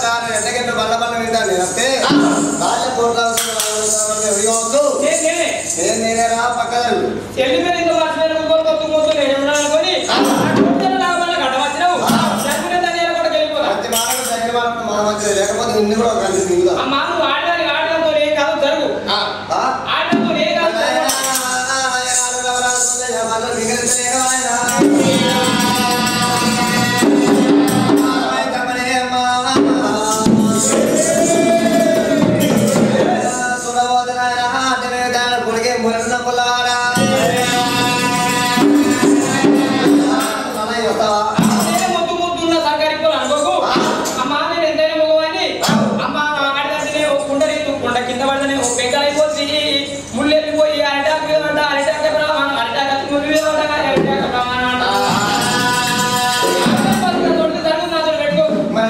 దాని ఎంతకెంత బండ బండ వింటాను నేనంటే రాజ కోట్లావద్దు నేను నేనే నేను నేనేరా పక్కన చెల్లి మీద ఇంత మర్చిపోయిన ఇంకోటి కొత్త మొత్తం నేను ఉన్నాను అనుకొని నాకు మళ్ళీ గడ్డ వచ్చినావు చనిపోయిన ధనియాలు కూడా వెళ్ళిపోతా ప్రతి మానవుడు దగ్గర మానవుడు మన మధ్య లేకపోతే నిన్ను కూడా ఒక గంట దిగుదా అమ్మా నువ్వు ఆడడానికి ఆడడంతో ఏ కాదు జరుగు ఆడడంతో ఏ కాదు జరుగు నేనే ముద్దు ముద్దు ఉన్న సహకరింపులు అనుకోకు అమ్మా నేను ఎంతైనా మగవాడిని అమ్మా ఆడదంటే ఓ కుండ రీతు కుండ కింద పడితేనే ఓ పెంకలైపోతుంది ముళ్ళు వెళ్ళిపోయి అరిటాకు మీద పడ్డ అరిటాక ప్రమాణం అరిటాక ముళ్ళు మీద పడ్డ అరిటాక ప్రమాణం అంట తొడితే తడుగు నాతో పెట్టుకో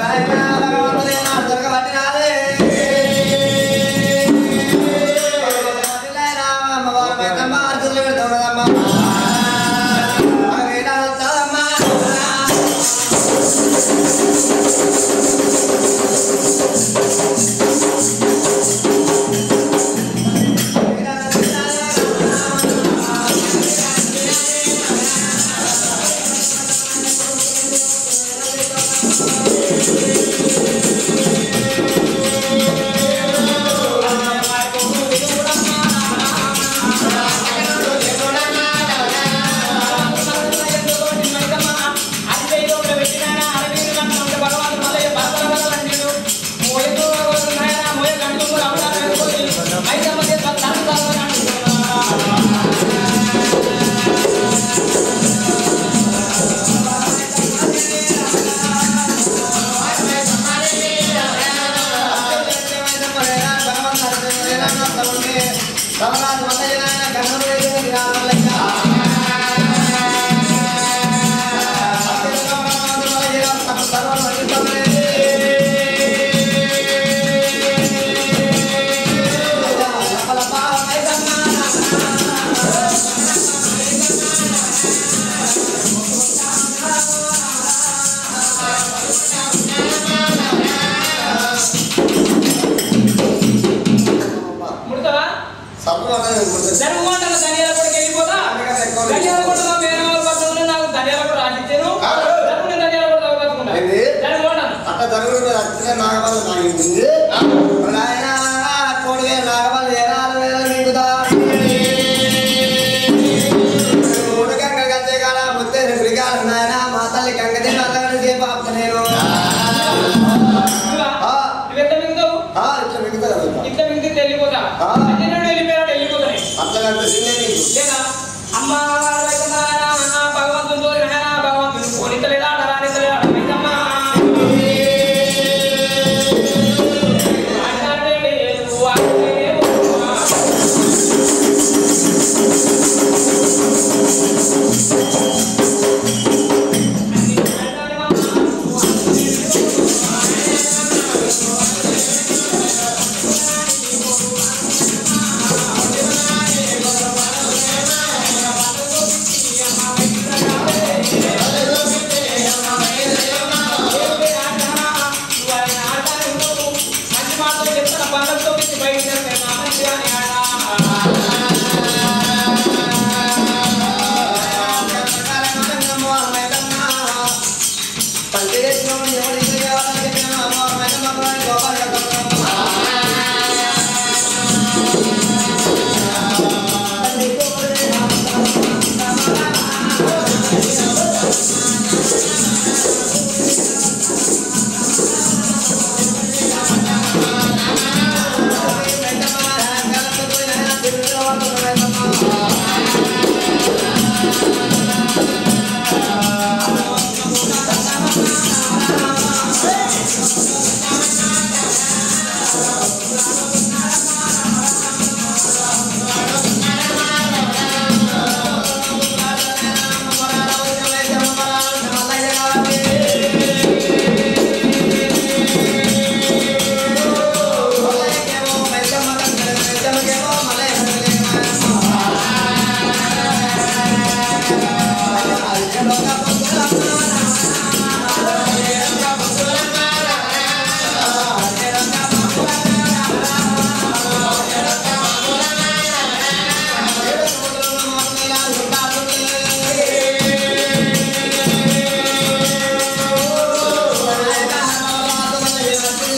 ముడతావా ధర్మమండల ధనియాల కూడా వెళ్ళిపోతా ధనియాల కూడా మా వేరే వాళ్ళ పక్కన నాకు ధనియాల కూడా రాసిచ్చాను ధర్మం ధనియాల కూడా తవ్వుకుంటా ఏంది? ధర్మమండలం అట్లా జరుగుతుంది అట్లనే నాగబాలు నాగింది ఆయన కోడిగా నాగబాలు ఏనాలు వేల నీకుదా మూడు గంగ గంటే కాడ ముత్తే రెండు రిగాలు నాయన మా తల్లి గంగదే నల్లగని సేపు ఆపుత నేను ఆ, నువ్వెంత మిగుతావు ఆ, ఇట్లా మిగతా కదా ఇంత మిగితే వెళ్ళిపోతా ఆ. అన్నడు వెళ్ళిపోయాడు వెళ్ళిపోతాయి అట్లా అంత సిన్నే నీకు లేదా అమ్మ నాయన భగవంతుడు నాయన భగవంతుడు పోనితలేదా రానితలేదా అర్థమైందమ్మా అంటే నువ్వు అంటే మంచి మాటలు చెప్తాను పండుగతో బయట మంచిగా ఆ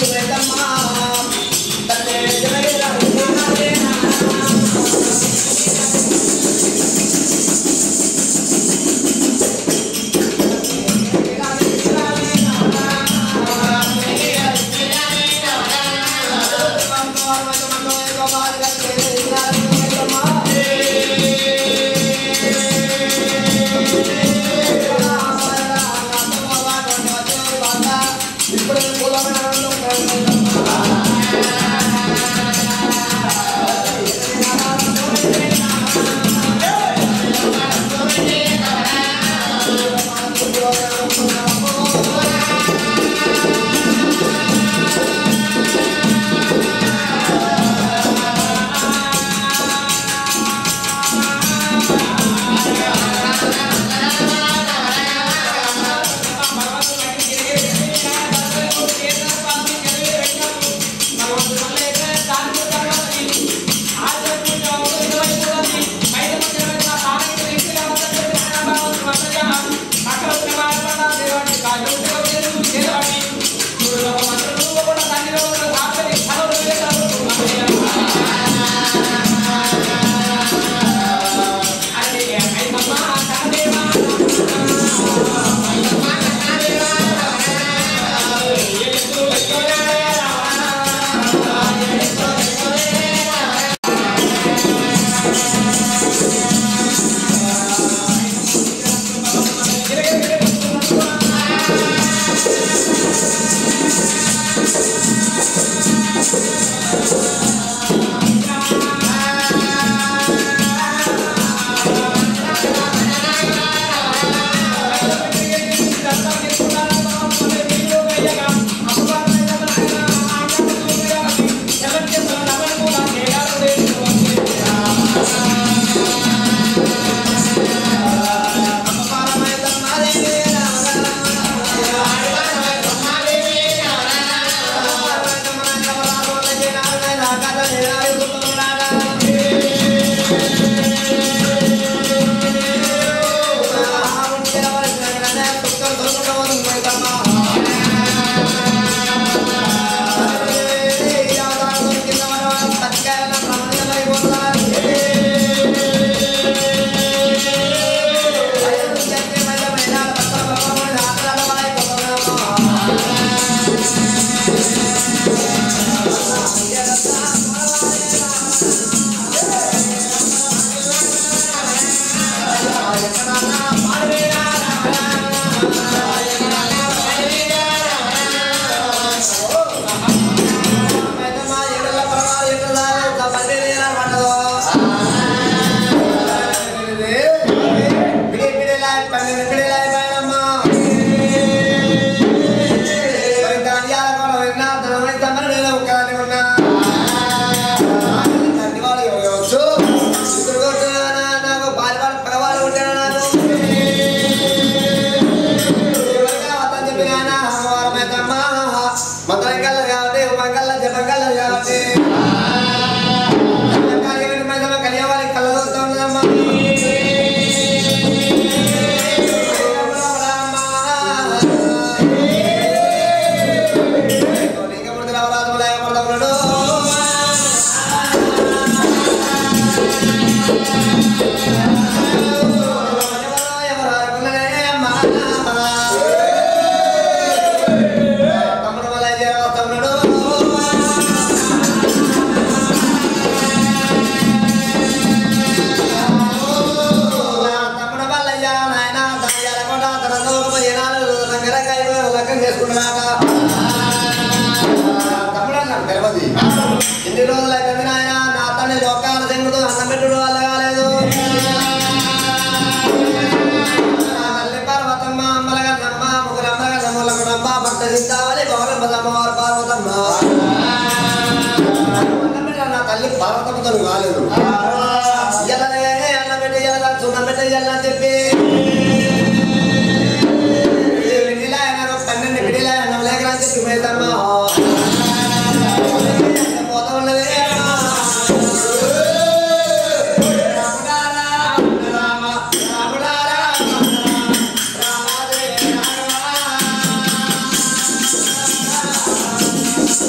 మంగళ కాబట్టి మంగళ జపంగళ కాబట్టి కలియవాలి కళ్ళతో ఉన్నదమ్మా ఎన్ని రోజులు అయితే నాయన నా తండ్రి లోకాల చెంగుతూ అన్నం పెట్టుడు వల్ల కాలేదు తల్లి పార్వతమ్మ అమ్మలగన్నమ్మ ముగ్గురమ్మలగన్న మూలకుడమ్మ భక్త సింతావళి గౌరమ్మ అమ్మవారు పార్వతమ్మ అన్నం పెట్టిన నా తల్లి పార్వతమ్మతో కాలేదు ఇయ్యాలనే అన్నం పెట్టి ఇయ్యాల సున్నం పెట్టి ఇయ్యాలని చెప్పి విడిలా అన్నారు పన్నెండు విడిలా అన్నం లేకని చెప్పి మేతమ్మ పోతా ఉన్నది రామ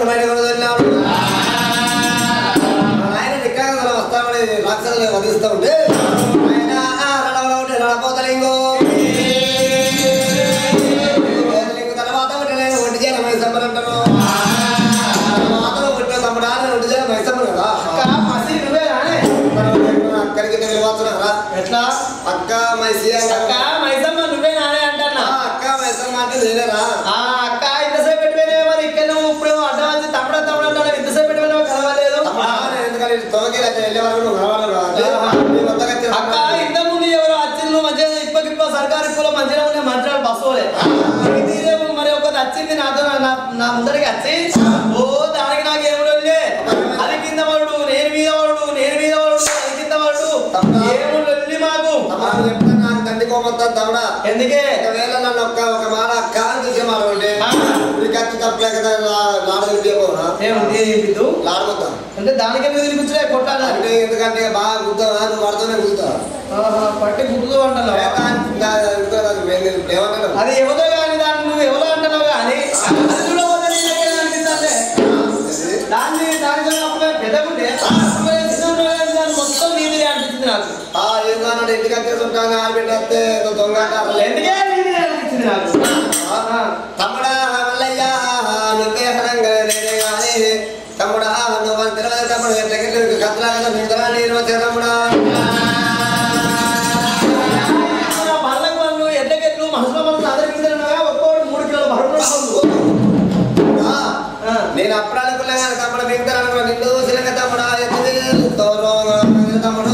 బయట కూడా వెళ్ళినాడు ఆయన నిక్కగా వస్తామని రాక్షసులు వధిస్తూ ఉంటే ఆయన రడవలో ఉంటే రడపోతలింగో పోతలింగు తర్వాత ఉంటే నేను ఒంటి చేయాలి మైసమ్మని అంటారు తర్వాత పుట్టిన తమ్ముడా నేను ఒంటి చేయాలి మైసమ్మను కదా అక్క మసి నువ్వే రానే అక్కడికి వెళ్ళిపోతున్నా ఎట్లా అక్క మైసి అక్క మైసమ్మ నువ్వే నానే అంటన్నా అక్క మైసమ్మ అంటే నేనేరా ఆ అక్క ఇంతసేపు పెట్టిపోయినా మరి ఇక్కడ నువ్వు ఇప్పుడు అడ్డం వచ్చి తమ్ముడ తమ్ముడు అంటాడు ఇంతసేపు పెట్టిపోయినా కలవలేదు తమ్ముడా నేను ఎందుకంటే తోకి వెళ్ళే వరకు నువ్వు కలవాలి రా. నీ వద్దకు వచ్చి అక్క ఇంత ముందు ఎవరు వచ్చింది మంచిగా ఇప్పకిప్ప సర్కారు స్కూల్లో మంచిగా ఉండే మంచిగా బస్సు పోలే ఇది ఇదేమో మరి ఒకటి వచ్చింది నాతో నా నా ముందరికి వచ్చి ఓ దానికి నాకు ఏముండే అది కింద వాడు నేను మీద వాడు నేను మీద వాడు అది కింద వాడు ఏముండి మాకు తమ్ముడా, నువ్వు చెప్తాను నాకు తండ్రి కోపం తమ్ముడా ఎందుకే ఒకవేళ నన్ను ఒక్క ఒక మాట అక్క అని చూసే మాట ఉంటే నీకు ఖర్చు తప్పలే కదా లాడ తెలియకపోనా ఏముంది బిద్దు లాడబోతా అంటే దానికి ఎందుకు తినిపించలే కొట్టాలి అంటే ఎందుకంటే బాగా గుద్దావా నువ్వు పడుతూనే గుద్దుతావు ఆహా, పట్టి గుర్తు అంటాను ఏమన్నాడు అది ఎవరో కానీ దాన్ని నువ్వు ఎవరో అంటున్నావు కానీ అది చూడబోతే నీ దగ్గర అనిపిస్తుంది దాన్ని దాని అప్పుడు పెద్దగుంటే అప్పుడు చిన్నప్పుడు దాన్ని మొత్తం నీది అనిపించింది నాకు ఆ ఏందన్నాడు ఇంటికి వచ్చేసుంటాను ఆడబిడ్డ వస్తే నువ్వు దొంగ అంటారు ఎందుకే నీది అనిపించింది నాకు ఆహా. తమ్ముడా మల్లయ్య నువ్వే హరంగా నేనే కానీ తమ్ముడా నువ్వు అని తెలియదు తమ్ముడు ఎట్లకెళ్ళి కత్తలా కదా నిద్ర నీరు వచ్చే తమ్ముడా ఆ పళ్ళకు పళ్ళు ఎడ్లకెట్లు మనసులో మనసు అందరికి తిన్నాగా ఒక్కోడు మూడు కిలోల బరువు ఆ, నేను అప్పుడు అనుకున్నా కానీ తమ్ముడు మిగతా అనుకున్నా నిన్ను సిలక తమ్ముడా ఎత్తుది తోరో తమ్ముడు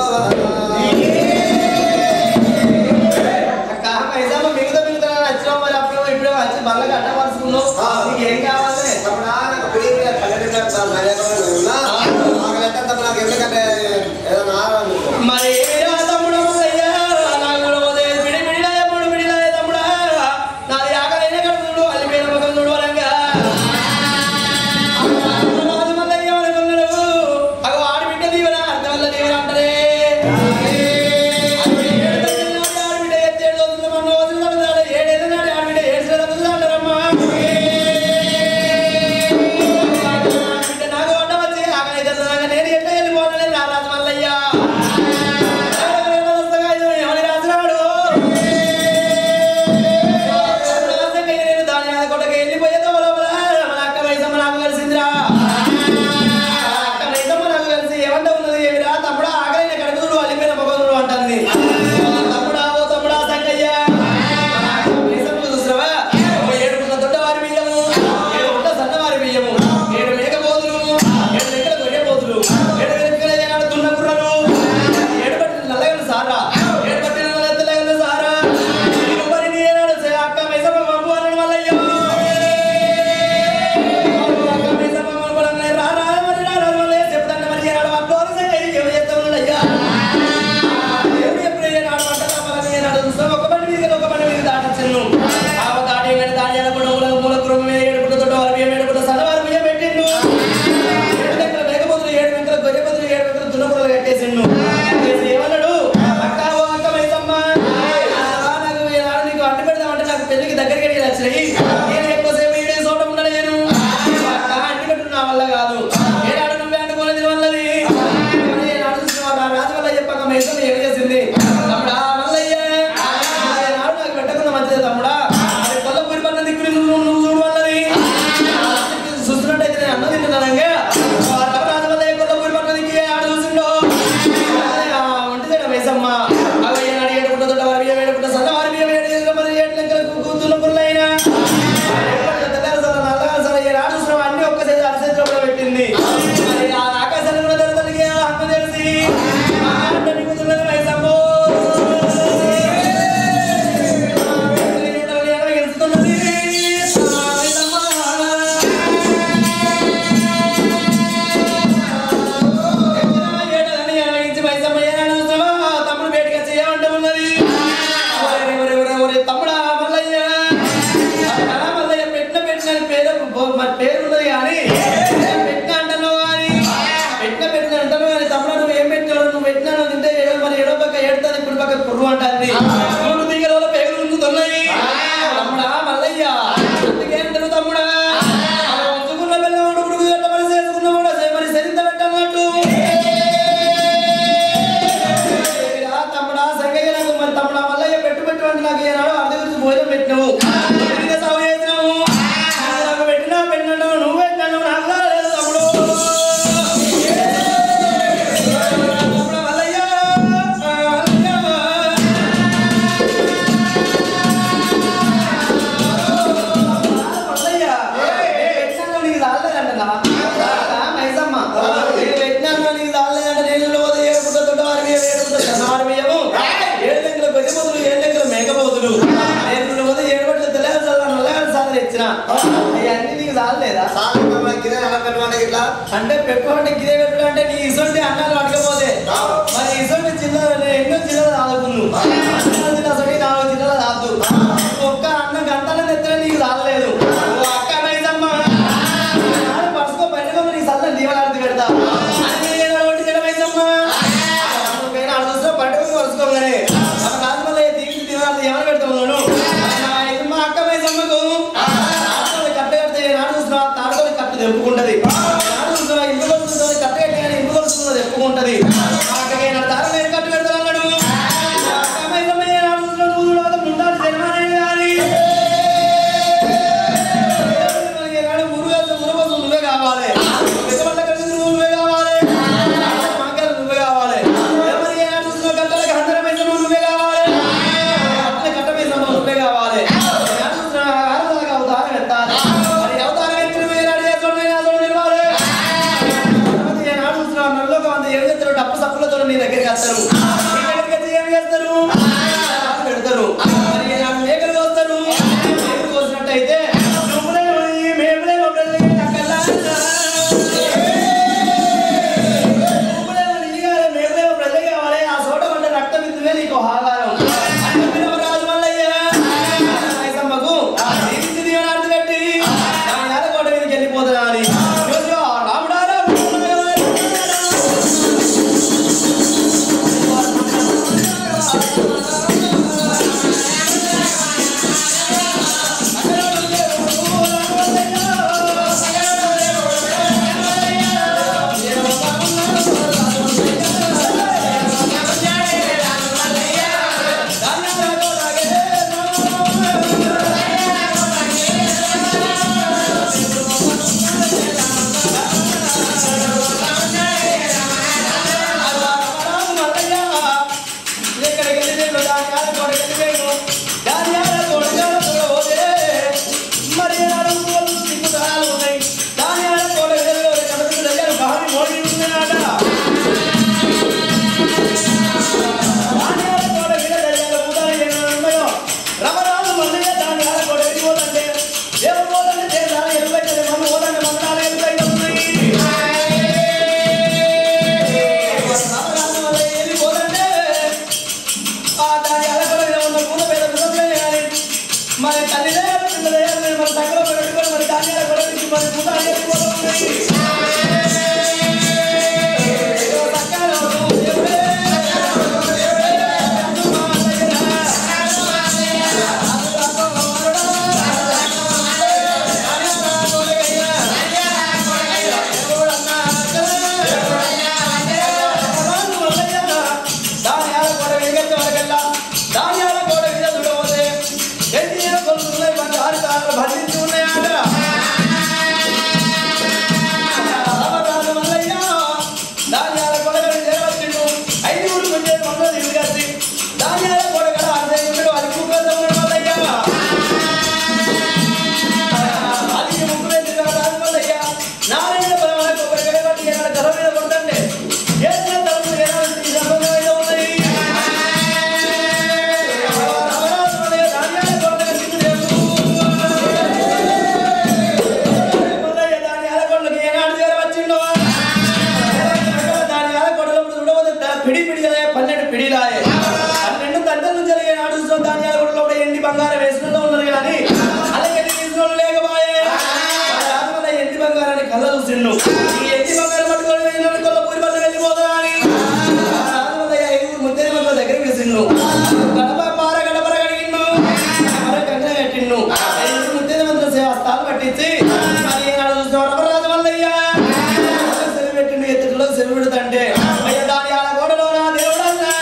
అక్క పైసలు మిగతా మిగతా వచ్చినావు మరి అప్పుడు ఇప్పుడు వచ్చి బళ్ళకి అడ్డ పరుచుకున్నావు నీకు ఏం కావాలి తమ్ముడా నాకు పిడి పిడి పల్లెటూరు పెడతాను, నా దగ్గర ఉన్నా. నాకు ఎట్ట తమ్ముడు నాకు ఎందుకంటే ఏదో నారాయణ మరి ఏరా తమ్ముడు అయ్యా నాకు కూడా పోతే పిడి పిడిలా ఎప్పుడు పిడిలా తమ్ముడా నాది ఆకలైన కడుపుడు అల్లిపోయిన ముఖం చూడు వరంగా రాజు మల్లయ్య అనుకున్నాడు అగో ఆడి బిడ్డ దీవెన అర్థం వల్ల దీవెన అంటారే ఆడబిడ్డ ఎత్తేడు వస్తుంది మన వదిలిన వదిలాడు ఏడేళ్ళ నాడు ఆడబిడ్డ ఏడ్చేడు వదిలాడరమ్మా బిడ్డ నాకు వంట వచ్చి ఆకలి తెల్లదాకా నేను ఎట్లా వెళ్ళిపోవాలని నా రాజు మల్లయ్య ఎవరి రాజురాడు నేను దాని మీద కొట్టకి వెళ్ళిపోయేదో లోపల మన అక్క మైసమ్మ నాకు కలిసిందిరా అక్క మైసమ్మ నాకు కలిసి ఏమంట ఉన్నది ఏమిరా తమ్ముడా ఆకలి కడుపులు అల్లిపోయిన మొగలు అంటుంది తమ్ముడా ఓ తమ్ముడా సంకయ్య మైసమ్మ చూసావా ఏడు పుల్ల దొడ్డవారి బియ్యము ఏడు పుల్ల సన్నవారి బియ్యము ఏడు మేకపోతులు ఏడు లెక్కల గొయ్య పోతులు ఏడు వెనుకల ఏనాడు దున్న గుర్రలు ఏడు పట్టిన నల్లగల సారా ఏడు పట్టిన నల్లగల సారా నీకు మరి నీ ఏనాడు సే- అక్క మైసమ్మ పంపు అనడం వల్లయ్యో అక్క మైసమ్మ పంపు అనగానే రా రా మరి రా రా వల్లే చెప్తాను మరి ఏనాడు పంపు అనగానే ఏమి చేస్తావు అయ్యా దేవుడు ఎప్పుడు ఏనాడు అంటారా మరి ఏనాడు చూస్తావు? ఒక బండి మీద ఒక బండి మీద దాటించను ఆవ దాటి వెంట దాటి అనకుండా మూల మూల కుటుంబం మీద ఏడుపుట తోట వారి బియ్యం ఏడుపుట సన్నవారి బియ్యం పెట్టిండు ఏడు వెంకల మేకపోతులు ఏడు వెంకల గొర్రెపోతులు ఏడు వెంకల దున్నపురలు కట్టేసిండు కట్టేసి ఏమన్నాడు అక్క ఓ అక్క మైసమ్మ ఆ, నాకు ఈనాడు నీకు అడ్డు పెడదామంటే నాకు పెళ్లికి దగ్గరికి వెళ్ళి వచ్చినాయి నేను ఎక్కువసేపు ఈడే చోట ఉండలేను అక్క అడ్డు పెట్టు నా వల్ల కాదు ఏనాడు నువ్వే అడ్డుకోలేదు వల్లది మరి ఏనాడు చూసినావా? నా రాజు వల్ల చెప్పక మైసమ్మ ఏం చేసింది తమ్ముడా మల్లయ్య ఏనాడు నాకు పెట్టకుండా మంచిది తమ్ముడా అది కొల్లపూరి పన్న దిక్కు నువ్వు నువ్వు చూడు వల్లది చూస్తున్నట్టయితే నేను అన్నం తింటున్నానంగా రాజు వల్ల కొల్లపూరి పన్న దిక్కు ఆడ చూసిండో ఒంటిదేడ మైసమ్మ అవి ఏనాడు ఏడుకుంట దొడ్డ వారి బియ్యం ఏడుకుంట సన్న వారి బియ్యం ఏడు మరి ఏడు లెక్కలకు కూతున్న పుల్లైనా ఏనాడు చూసినావు అన్ని ఒక్కసారి అరచేతిలో పెట్టింది మరి ఆ ఆకాశాన్ని కూడా తెరదలిగి హక్కు తెలిసి ఆ అంటని కూతున్నది మైసమ్మ గెలుస్తున్నది మైసమ్మ ఏడలని ఎనభై మైసమ్మ ఏనాడు చూసినావా? తమ్ముడు బయటికి వచ్చి ఏమంటూ ఉన్నది? ఒరే, ఒరే, ఒరే, ఒరే, తమ్ముడా మల్లయ్య. ఆ మల్లయ్య పెట్టిన పెట్టిన పేరు బో- మరి పేరు ఉన్నది కానీ పెట్టిన అంటున్నావు కానీ పెట్టిన పెట్టిన అంటున్నావు కానీ తమ్ముడా నువ్వు ఏం పెట్టావు నువ్వు పెట్టినాను తింటే ఏడో మరి ఏడో పక్క ఏడుతుంది ఇప్పుడు పక్క పురుగు అంటుంది మూడు తీగల పేగులు ఉంచుతున్నాయి తమ్ముడా మల్లయ్య అందుకే అంటారు తమ్ముడా అలా ఉంచుకున్న బెల్లం అవన్నీ నీకు చాలలేదా సార్ కింద నడపెట్టమంటే ఇట్లా అంటే పెట్టుకుంటే గిరే పెట్టుడు అంటే నీ ఇసొంటి అన్నాలు పడకపోతే మరి ఇసొంటి జిల్లా ఎన్నో జిల్లాలు ఆదుకున్నావు అన్నాలు జిల్లా సొంటి నాలుగు జిల్లాలు ఆదు ఒక్క అన్నం గంటల నెత్తనే నీకు చాలలేదు ఓ అక్క మైసమ్మ నాడు పడుచుకో పండుగ నీ సల్ల దీవనార్థి పెడతా అని నేను ఒకటి జడ మైసమ్మ నువ్వైనా ఆడ చూస్తే పండుగ పడుచుకోగానే మన కాదు మళ్ళీ దీనికి దీవనార్థి ఏమని పెడతావు నువ్వు మా అక్క మైసమ్మకు తాడుతోని కట్ట కడితే నాడు చూసినా తాడుతోని కట్ట తెప్పుకుంటది నాడు చూసినా ఇల్లు కొడుతుంది కట్ట కట్టి కానీ ఇల్లు కొడుతుంది తెప్పుకుంటది మా అక్కకి నా దారం నేను కట్టు పెడతాను అన్నాడు మా అక్క మైసమ్మ ఏ నాడు చూసినా నువ్వు చూడవద్దు, ముందాడు జన్మనే కానీ మనకి ఏనాడు మురుగేస్తే మురుగోసు నువ్వే కావాలి పెద్దవాళ్ళ కలిసి నువ్వే కావాలి మాకలు నువ్వే కావాలి ఎవరికి ఏనాడు చూసినా గంటలకు అందర మైసమ్మ నువ్వే కావాలి అట్లే కట్ట మైసమ్మ నువ్వే కావాలి ఏనాడు చూసినా ఆరుదాకా అవతారం ఎత్తాలి మరి అవతారం ఎత్తిన మీద ఏనాడు చేస్తుండే నాతో నిలవాలి తర్వాత ఏనాడు చూసినా నల్లోకి వంద ఏం చేస్తారు డప్పు సప్పులతో నీ దగ్గరికి వస్తారు నీ దగ్గరికి వచ్చి ఏం చేస్తారు పెడతారు మరి ఏనాడు మేకలు వస్తారు మేకలు కోసినట్టయితే నువ్వులే పోయి మేములే ఒకళ్ళే అక్కల్లా నువ్వులే పోయి ఇయ్యాలి, మేములే ఒక ప్రజ కావాలి ఆ చోట పడ్డ రక్త బిందువే నీకు ఆహారం అన్నపిల్లవ రాజు మల్లయ్య మైసమ్మకు దీనికి దీవనార్థి పెట్టి దాని నేల కోట మీదకి వెళ్ళిపోతున్నా అని రోజు ఆ రాముడా రాముడా మరి తల్లిదే పిల్లలే మన దగ్గర పెట్టుకొని మరి ధాన్యాలు కూడా తెచ్చి మరి పూట అయిపోతుంది ధాన్యాల కూడా వెలిగెత్తే వరకల్లా ధాన్యాల కూడా మీద చూడబోతే ఎన్ని కొలుస్తున్నాయి బంగారు కార్లు భరించి ఉన్నాయట రామరాజు మల్లయ్య ధాన్యాల కొడగలు చేరవచ్చిండు ఐదుగురు కొంచెం మందులు తిరిగి ధాన్యాల కొడగల అర్థం ఉంటాడు అది కుక్కతో మల్లయ్య అది ముగ్గు వేసిన రాజు మల్లయ్య నారాయణ పరమాణ కొబ్బరికాయ పట్టి ఏనాడు తల మీద కొడుతుంటే ఏసిన తలుపు ఏనాడు ఈ సంబంధమైన ఉన్నాయి రామరాజు మల్లయ్య ధాన్యాల కొడగలు తిరిగి మల్లయ్య ధాన్యాల కొడగలు ఏనాడు చేరవచ్చిండో దాని వేల కొడలప్పుడు చూడవద్దు పిడి పిడిలే పన్నెండు పిడిలాయే పన్నెండు తండ్రి నుంచి జరిగే నాడు ధాన్యాల కొడలో ఎండి బంగారం వేసినట్టు ఉన్నారు కానీ అలాగే తీసుకున్న లేకపోయే రాజమల్ల ఎండి బంగారాన్ని కళ్ళ చూసిండు ఈ ఎండి బంగారం పట్టుకొని వెళ్ళిన కొల్ల పూరి పల్లె వెళ్ళిపోతా అని రాజమల్ల ఐదుగురు ముద్దే మంది దగ్గర పిలిచిండు గడప పార గడపర కడిగిండు గడపర కంకణ కట్టిండు ఐదుగురు ముద్దే మంత్రుల సేవ స్థానం పట్టించి మరి ఈనాడు చూసిన రాజమల్లయ్య సెలవు పెట్టిండు ఎత్తులో సెలవు పెడుతుంటే అయ్యా దాని ఆడ గోడలో నా దేవుడన్నా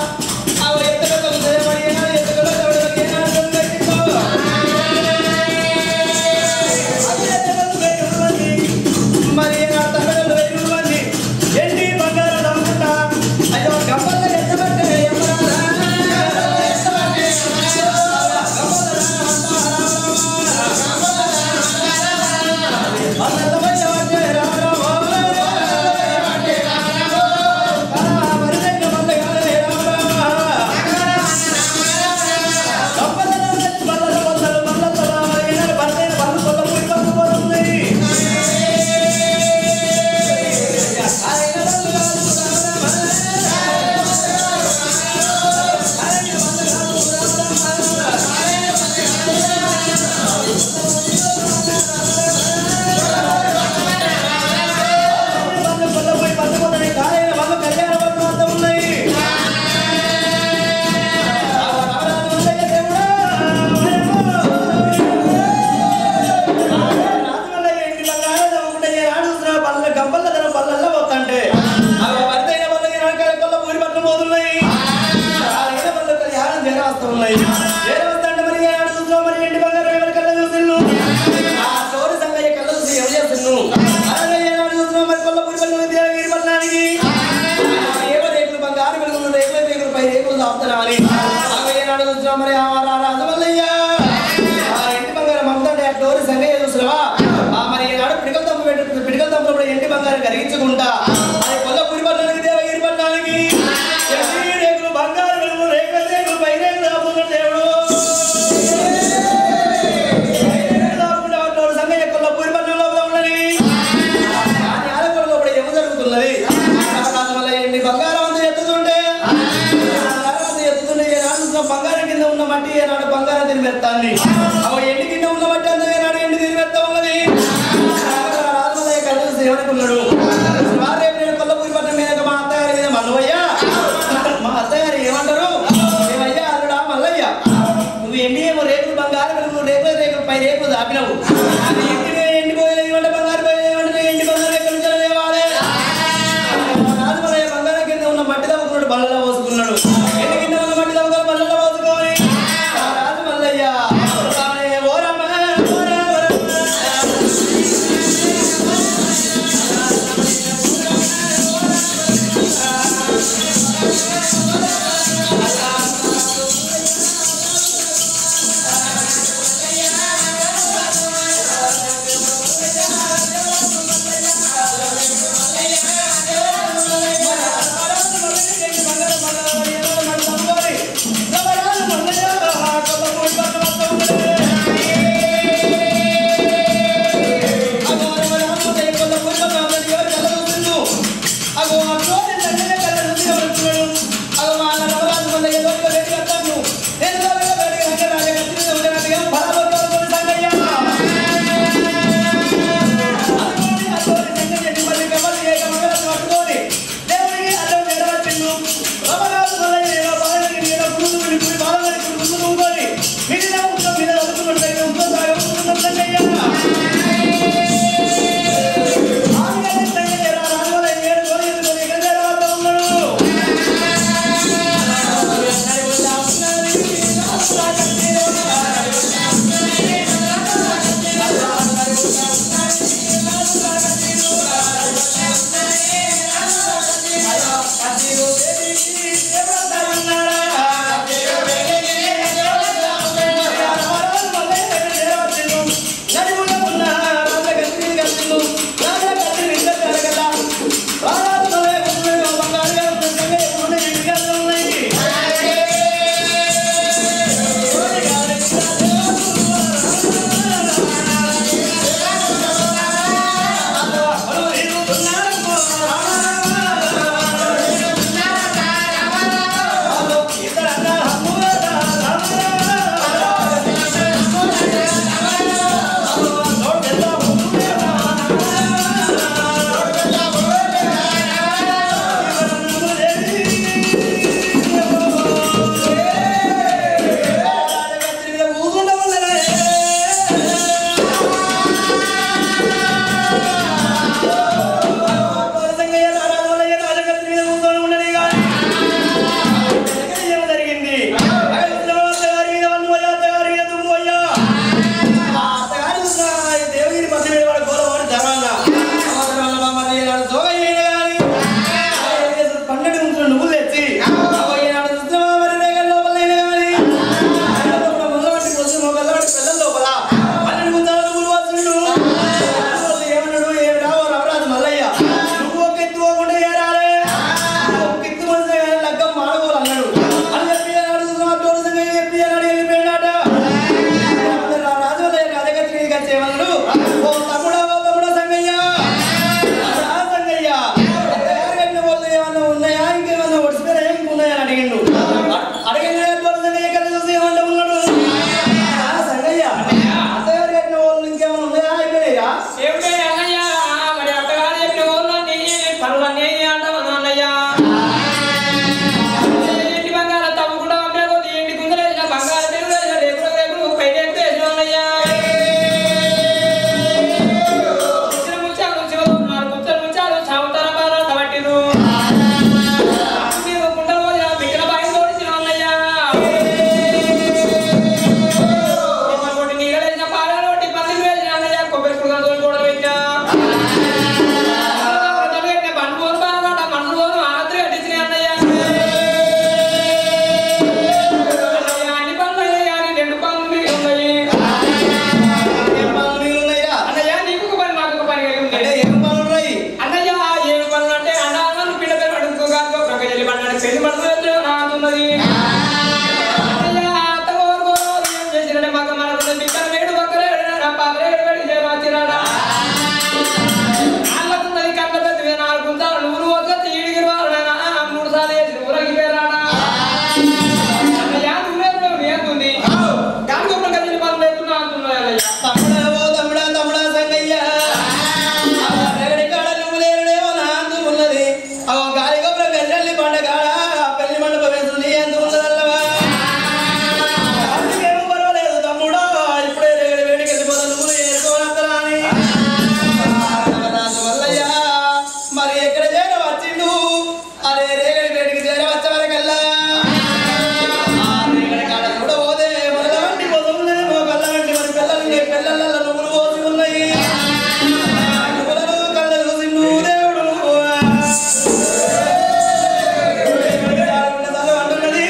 ఆ సంగయ్య చూసినవా ఆ మరి ఈనాడు పిడికల తమ్ము పెట్టు పిడికల తమ్ముడు ఎండి బంగారం కరిగించుకుంటా అది కొల్లపూరి పట్టణానికి దేవగిరి పట్టణానికి ఎండి రేకులు బంగారు వెలుగు రేకుల రేకులు పై రేకులు దాపుకున్న దేవుడు పై రేకులు దాపుకుంటా ఉన్నవాడు సంగయ్య కొల్లపూరి పట్టణంలో ఉన్నది కానీ ఆలకొండలో కూడా ఏమి జరుగుతున్నది కారణం వల్ల ఎన్ని బంగారం అంతా ఎత్తుతుంటే బంగారం అంతా ఎత్తుతుంటే ఏనాడు ఉన్న బంగారం కింద ఉన్న మట్టి ఏనాడు బంగారం తిని మెత్తాన్ని అవ ఎండి కింద ఉన్న మట్టి అంతా ఏనాడు ఎండి తిని మెత్తా ఉన్నది రాజమల్లయ్య కళ్ళు సేవనుకున్నాడు రేపు నేను కొల్లపూరి పట్టణం మీద మా అత్తగారి మీద మల్లవయ్య మా అత్తగారు ఏమంటారు ఏమయ్యా అల్లుడా మల్లయ్య నువ్వు ఎండి ఏమో రేకులు బంగారు నువ్వు రేకుల రేకులు పై రేకులు దాపినవు అది ఎండి ఎండి పోయలేదు ఏమంటే బంగారు పోయలేదు ఏమంటే ఎండి బంగారు ఎక్కడి నుంచి లేవాలి రాజమలయ్య బంగారం కింద ఉన్న మట్టి తవ్వుకున్నాడు బల్లలో పోసుకున్నాడు ఎండి కింద ఉన్న మట్టి తవ్వుకొని బల్లలో పోసుకొని ఆ రాజమల్లయ్య తానే ఓరమ్మ, ఓర, ఓరమ్మ. బిళ్ళల్లో నువ్వులు పోసి ఉన్నాయి నువ్వులను కళ్ళ చూసి నువ్వు దేవుడు అంటున్నది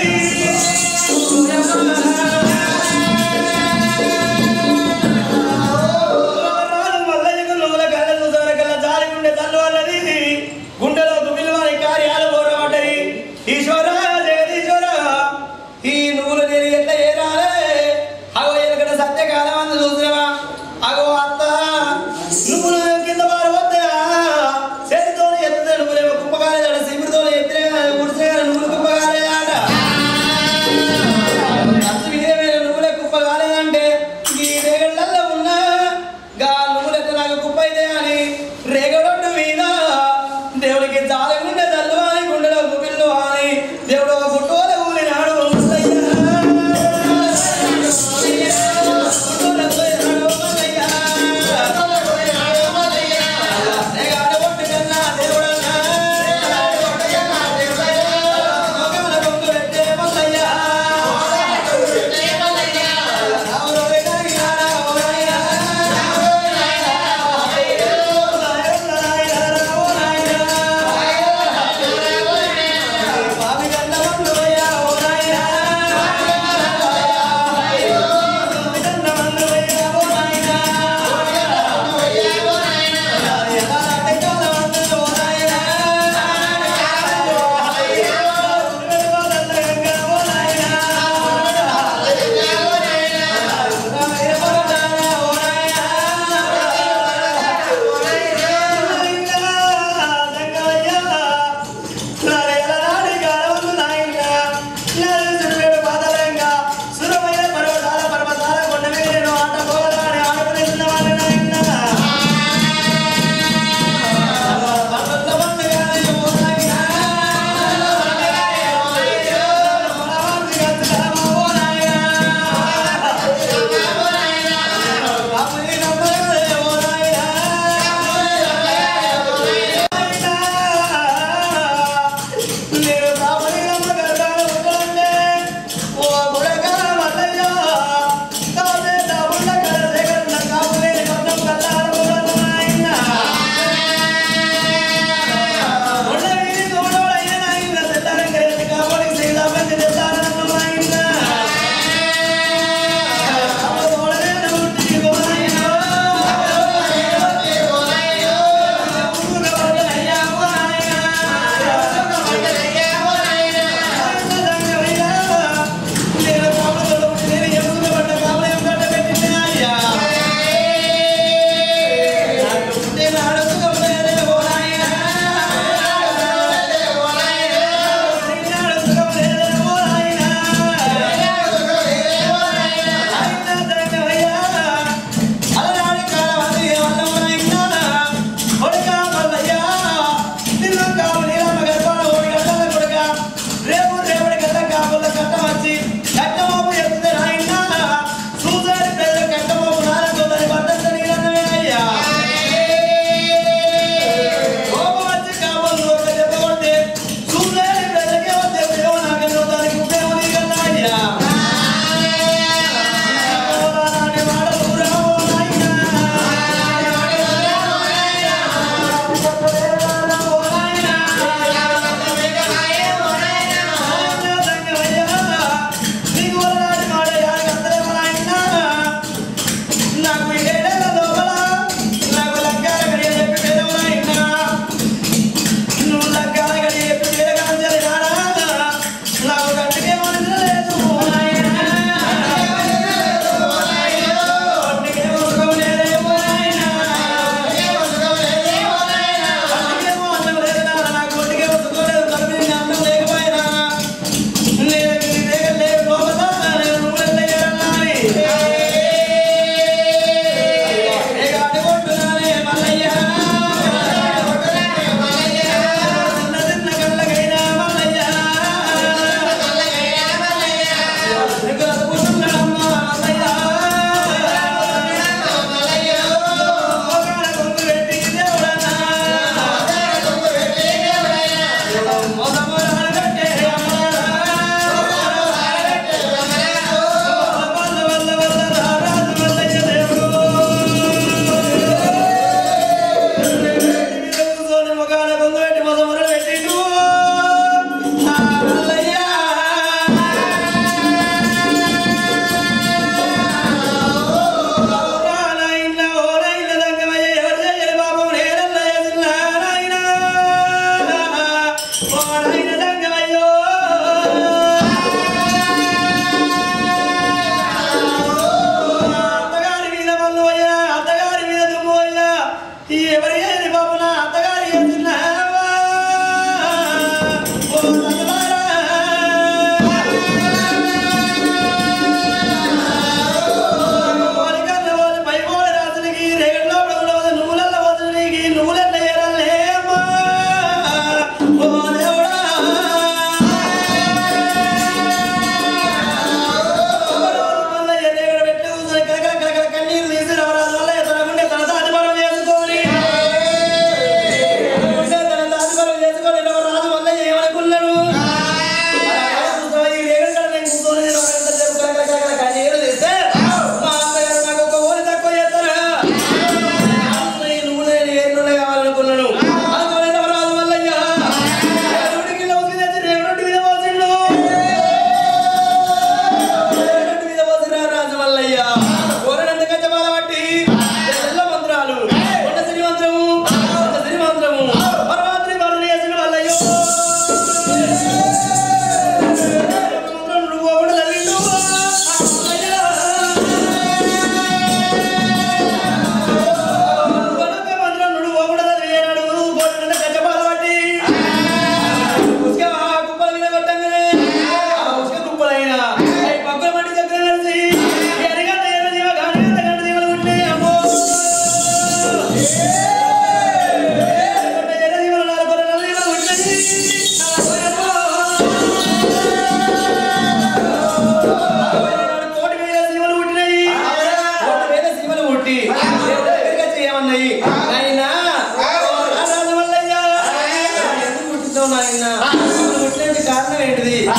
మల్లయ్యకు నువ్వుల కళ్ళ చూసారు కళ్ళ జారి గుండె తల్లు అన్నది గుండెలో విలువని కార్యాలు పోరాటాయి ఈశ్వర జగదీశ్వర ఈ నువ్వులు నేను ఎట్లా ఏరాలే అవ ఎనకడ సత్యకాలం అందు చూసినవా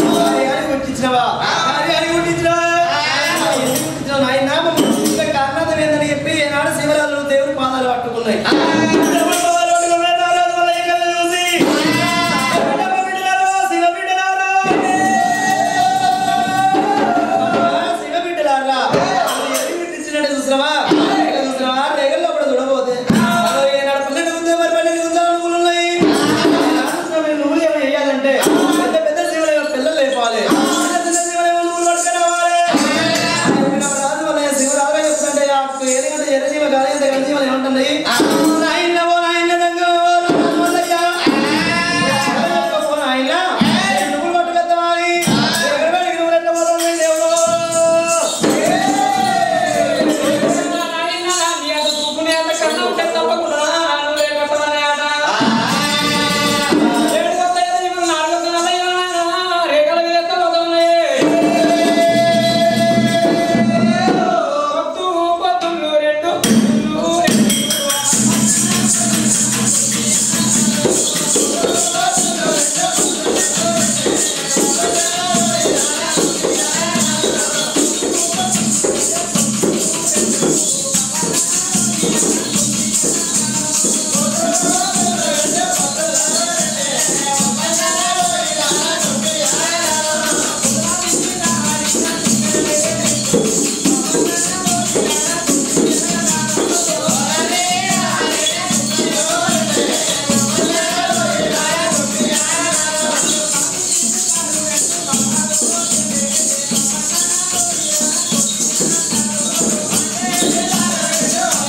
గారి గారి కొట్టించినవా గారి గారి కొట్టించినవా ఎందుకు కొట్టించినావు నాయనా మమ్మల్ని కొట్టించిన కారణం ఏందని చెప్పి ఏనాడు శివరాలు దేవుడి పాదాలు పట్టుకున్నాయి దేవుడి పాదాలు పట్టుకున్నాయి, నారాజు వాళ్ళ ఎక్కలు చూసి, "బిడ్డమ్మ బిడ్డలారా, శివ బిడ్డలారా." శివ బిడ్డలారా, అది ఎది బిడ్డించినట్టు చూసినావా? రేగలు చూసినావా? రేగల్లో కూడా చూడబోతే. అదో ఏనాడు పన్నెండు గుంజలు, మరి పన్నెండు గుంజలు నువ్వులు ఉన్నాయి. ఏనాడు చూసినా మీరు నువ్వులు ఏమైనా వేయాలంటే పెద్ద పెద్ద శివుల యొక్క పిల్లలు లేపాలి చిన్న చిన్న శివుల యొక్క నువ్వులు పట్టుకురావాలి. రాజు వల్ల శివుడు అలాగే చెప్తుంటే ఆ ఏదిగంటే ఎర్రజీవ గాలిగంటే గంజీవలు ఏమంటుంది నాయన ఓ నాయన దంగ ఓ రాజు వల్లయ్య. ఓ నాయన, నేను నువ్వులు పట్టుకొద్దామని ఎక్కడ వెళ్ళి నువ్వులు ఎట్ట పోతున్నాయి దేవుడు? నాయనా, నీ అంత చూపునే అంత కన్నా ఉంటే తప్పకుండా నువ్వే కట్టమనే ఆట. ఏడు కొత్త ఏదో ఇప్పుడు నాలుగు వందల నలభై నాయనా, రేఖల మీద ఎంత పోతున్నాయి? పొత్తు, పొత్తులు రెండు, పొత్తులు రెండు. ఆ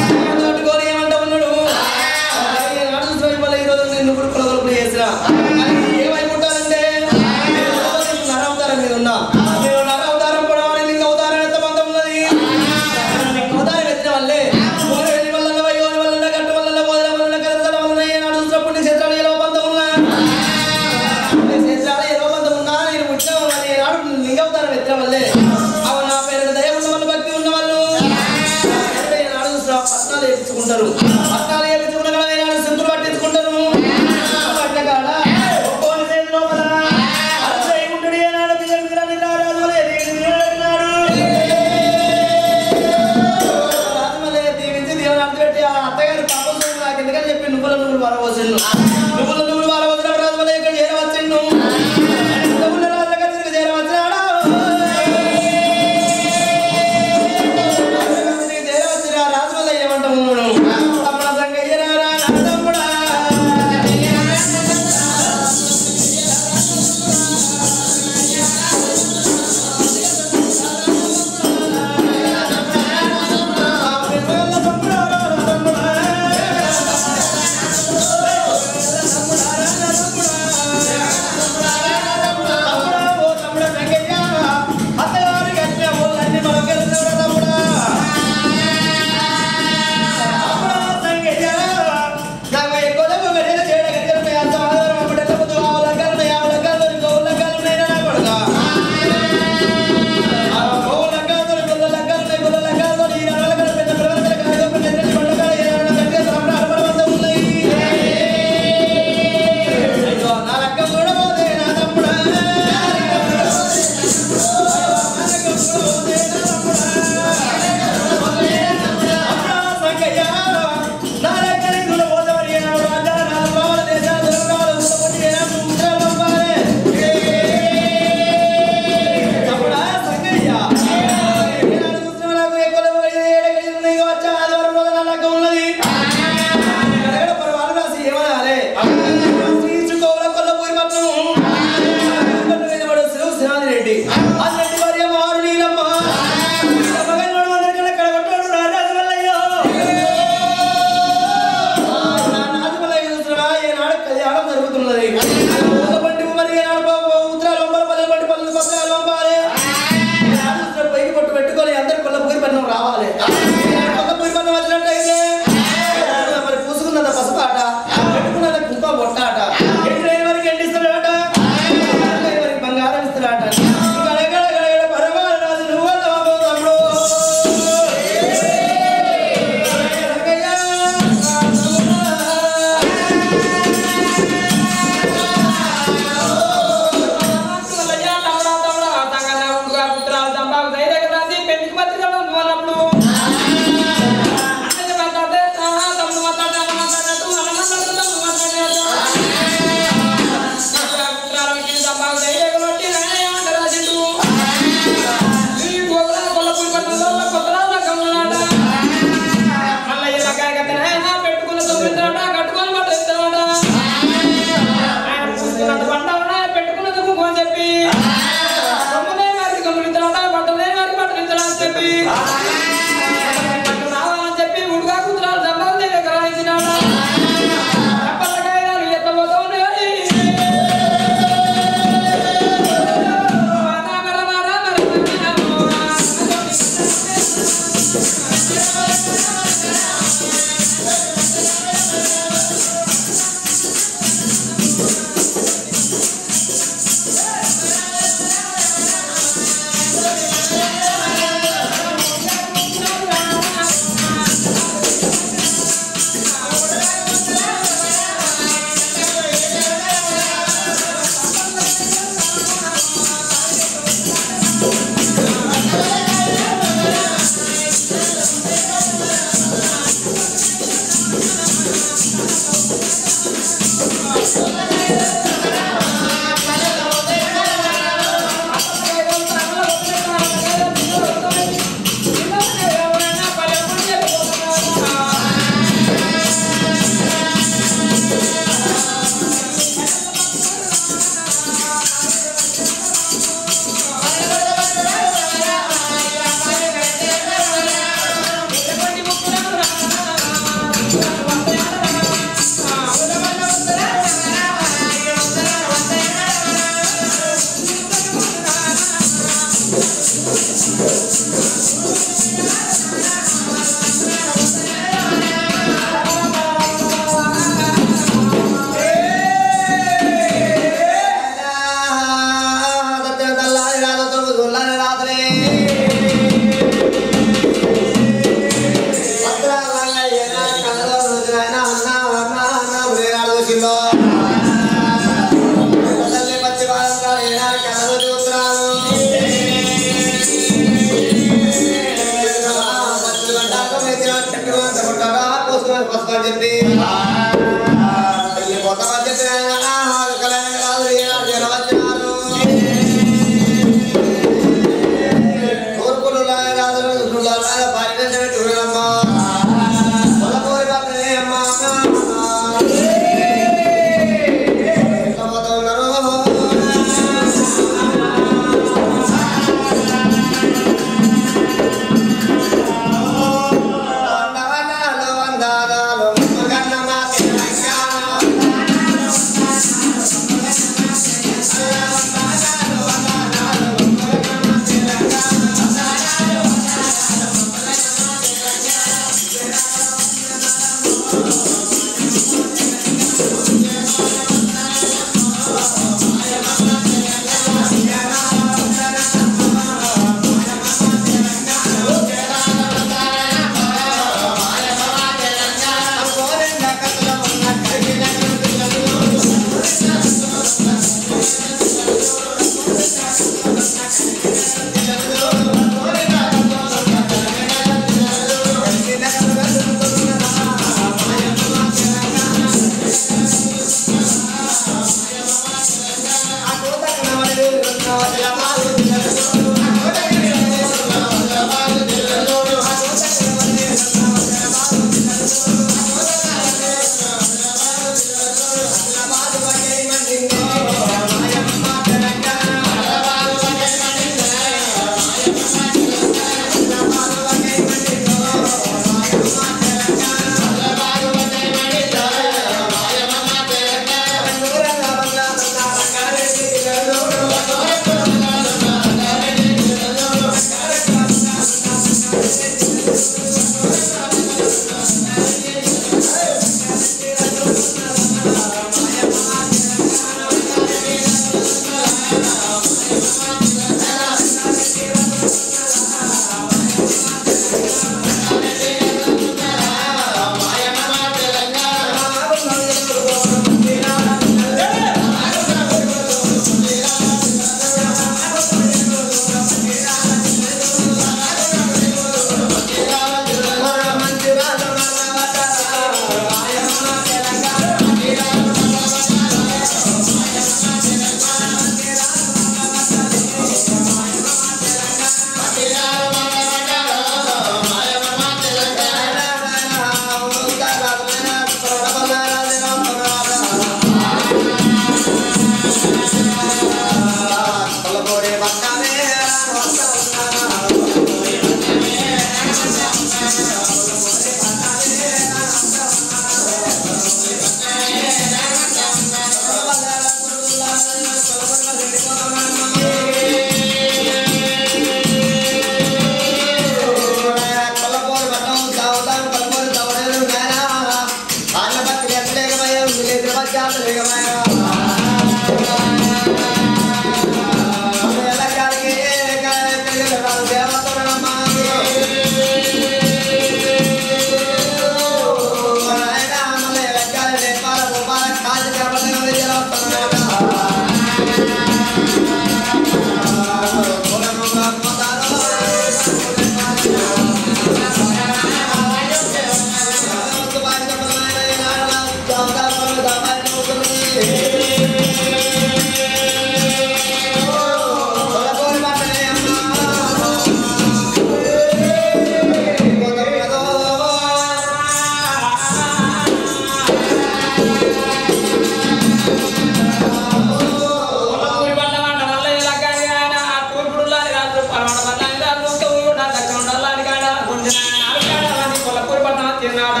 ఊరి బండ మంట వల్ల ఇలా కానీ ఆయన ఆ తూర్పుడు లాని కాదు పరమణ బండాన్ని కాదు నూట ఊరు నా దక్షిణ ఉండాలని కాడ గుండె నాలుగు కాడ వాడిని కొల్లపూరి పట్టణం తిన్నాడా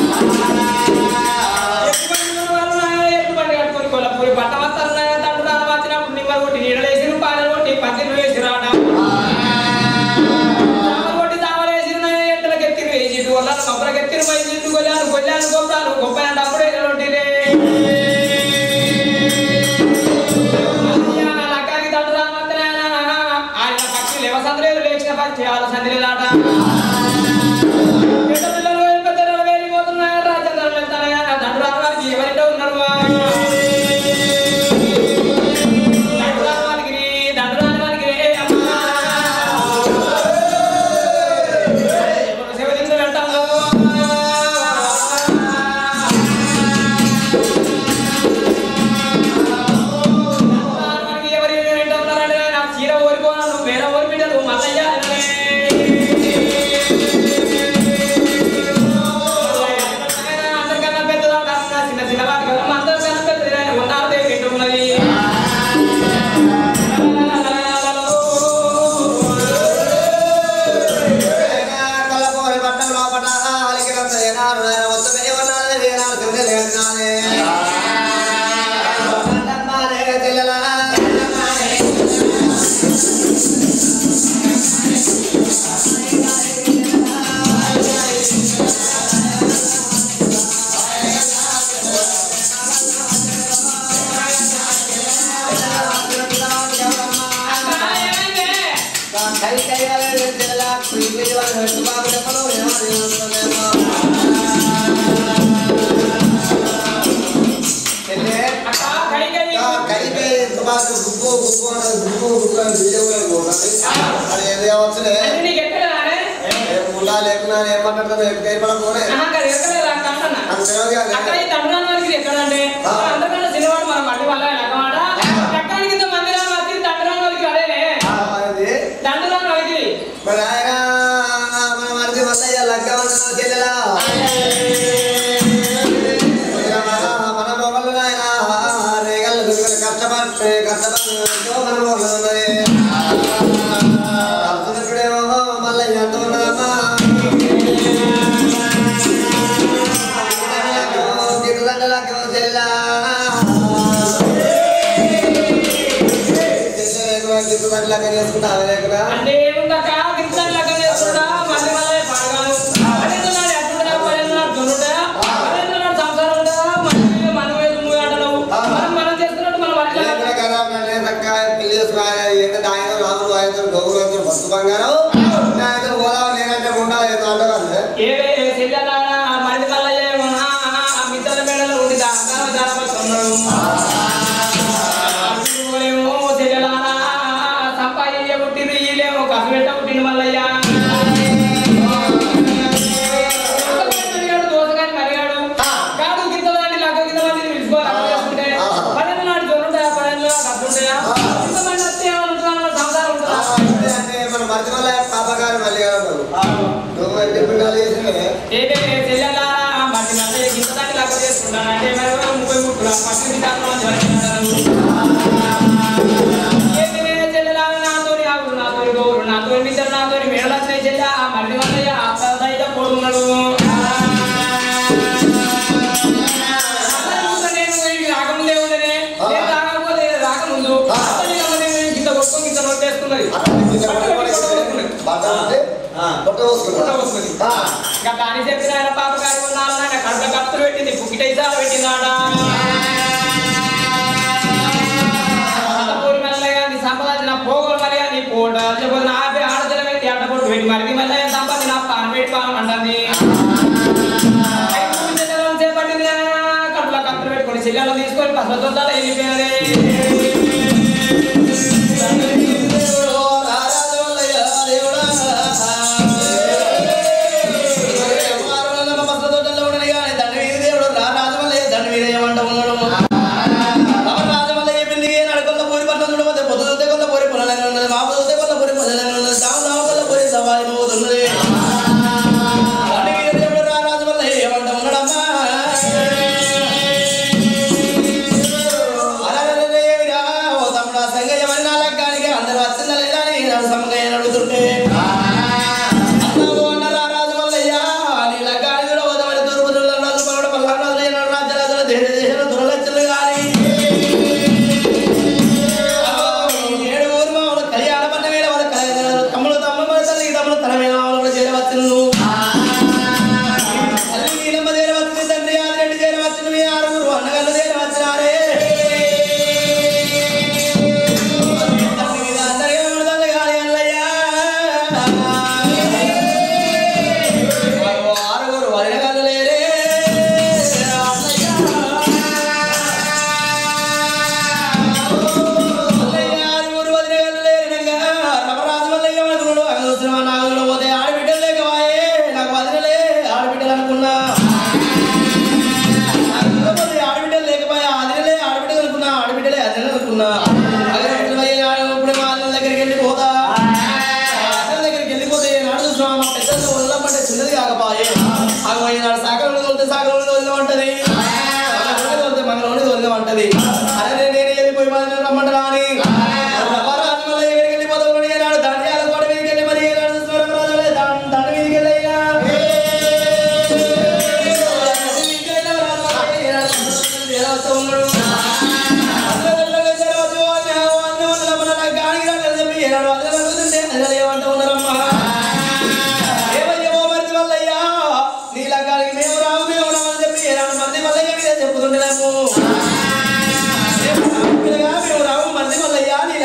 ఎత్తుబండి కట్టుకొని కొల్లపూరి పట్టణం వస్తారు తండ్రి రాను వచ్చినప్పుడు నిమ్మలు కొట్టి నీడలేసి పాలలు కొట్టి పత్తిని వేసి రావడం చామలు కొట్టి చామలు వేసి ఎండలకు ఎత్తిరి వేసి గొల్లాలు కొబ్బరికి ఎత్తిరి పోయి గొల్లాలు గొల్లాలు గొప్పలు గొప్ప అంటే అప్పుడే రొట్టిలే లక్కాకి తండ్రి రామంటే ఆయన పక్షి లేవసందలేదు లేచిన పక్షి ఆలోచనలేదాట పెద్ద పిల్లలు పెద్ద పిల్లలు వెళ్ళిపోతున్నారు రాజ్యాంగాలు వెళ్తానయ్యా తండ్రి రాని వారికి ఎవరింటో ఉన్నారు తండ్రి రాని వారికి తండ్రి రాని వారికి అమ్మా ఎవరు సేవ తింటూ వెళ్తాము మనకి ఎవరి ఏంటో ఉన్నారంటే నా చీర ఓరిపోనాను వేరే ఓరి బిడ్డలు మల్లయ్య అందరికన్నా పెద్దదాట చిన్న చిన్న వాటి కదా అందరికన్నా పెద్దది ఉన్నారు దేవి ఏంటో ఉన్నది అక్క కై కై అది నీకు ఎక్కడ రానే లేకున్నా ఏమంటారు ఏర్పడకపోనే ఆహా, అది ఎక్కడ రా అంటున్నా అక్కడ ఈ తమిళనాడు వారికి ఎక్కడ అంటే అందరికన్నా చిన్నవాడు మనం మళ్ళీ వాళ్ళ లెక్కమాట లెక్కానికి ఇంత మంది రాని వచ్చి తమిళనాడు వారికి కష్టపడి కష్టపడి కనబడుతున్నది అర్థమేమో మళ్ళీ ఎంత ఉన్నదమ్మా గిట్టుదండలకు చెల్లా గిట్టుదండలకు చేసుకుంటావా లేకున్నా అంటే ఏముందక్క గింతలు లెక్క చేసుకుంటా మళ్ళీ మళ్ళీ పాడగాను పన్నెండు నాడు ఎట్లుంటా పన్నెండు నాడు దొరుకుతా పన్నెండు నాడు సంసారం ఉందా మళ్ళీ మనం ఏదో నువ్వు అంటున్నావు మనం మనం చేసుకున్నట్టు మనం అట్లా లేకున్నా కదా అంటే చక్కగా పెళ్లి చేసుకోవాలి ఏంటంటే ఆయన రాముడు ఆయన గౌరవ బస్సు బంగారం ఆయన గోదావరి నేనంటే ఉండాలి ఏదో అంటారు ఏవే చెల్లెలారా మరిది మల్లయ్య ఉన్నా మిత్రుల మేడలో ఉండి దాకా దాపడుతున్నాడు అప్పుడేమో చెల్లెలారా సంపాదించే పుట్టింది వీళ్ళేమో కసబెట్ట పుట్టింది మల్లయ్య మరిగాడు, దోసగాని మరిగాడు. కాదు గింత మంది లగ్గ గింత మందిని పిలుచుకోవాలి అక్కడ చేసుకుంటే. పన్నెండు నాడు జొన్నుంటాయా, పన్నెండు నాడు కట్టుకుంటాయా? ఇంతమంది వస్తే ఏమనుకుంటున్నారు? సంసారం ఉంటుందా? అంటే మన మధ్య వల్ల పాపగారు మళ్ళీ ఉంటారు నువ్వు అంటే పిల్లలు చేసిందే ఏదే చెల్లెలా మట్టి మళ్ళీ గింత దాన్ని లెక్క చేసుకుంటాను అంటే మరి ముప్పై ముక్కులు పక్కన దాంట్లో జరుగుతున్నారు ఏదే చెల్లెలా నాతోని ఆగురు నాతోని గౌరు నాతోని మిద్దరు నాతోని మేడలు వచ్చినాయి చెల్లె ఆ మరిది వల్ల అత్తదైతే పోడున్నాడు నేను వీడికి రాకముందే ఉండనే నేను రాకపోతే రాకముందు అతని గమనే గింత కొట్టుకొని గింత నోటేసుకున్నది బాగా ఉంటే పొట్ట పోసుకుంటా ఇంకా దాని చెప్పిన ఆయన పాప గారి ఉన్నాను ఆయన కడుపు కత్తులు పెట్టింది పుక్కిట ఇసాలు పెట్టిందాడ పూరి మల్లయ్య నీ సంపాదించిన పోగోలు మల్లయ్య నీ పోట చెప్పదు నా ఆపి ఆడతల పెట్టి అడ్డ పొట్టు పెట్టి మరి మల్లయ్య సంపాదించిన పాన పెట్టి పానం అంటుంది చేపట్టింది కడుపులో కత్తులు పెట్టుకొని చెల్లెలు తీసుకొని పసుపు తొందరలో వెళ్ళిపోయారే అడుగుతుంటే ఆరుగురు వరిగలు లేరే ఆరుగురు వదినగలు లేరినంగా రమరాజు మల్లయ్య మగుడు అగదుసిన నాగుడు పోతే ఆడబిడ్డలు లేకవాయే నాకు వదినలే ఆడబిడ్డలు అనుకున్నా పోతే ఆడబిడ్డలు లేకపోయా ఆదినలే ఆడబిడ్డలు అనుకున్నా ఆడబిడ్డలే అదినలు అనుకున్నా అదే ఇప్పుడు మా అన్న దగ్గరికి వెళ్ళి పోతా అన్న దగ్గరికి వెళ్ళిపోతే నాడు చూసినా మా పెద్దలు వదలమంటే చిన్నది కాకపాయే ఆగపోయి నాడు సాగరంలో వదిలితే సాగరంలో వదిలేమంటది వదిలితే మంగళంలో వదిలేమంటది అరే నేను వెళ్ళిపోయి మరి నన్ను రమ్మంటరా అని రవ్వరాజు మళ్ళీ ఎక్కడికి వెళ్ళిపోతావు మరి నాడు దండ్యాల కోట మీదకి వెళ్ళి మరి నాడు చూసిన రాజు మళ్ళీ దండ దండ మీదకి వెళ్ళయ్యా ఎలా వస్తా ఉన్నాడు చెప్పుతుండేమో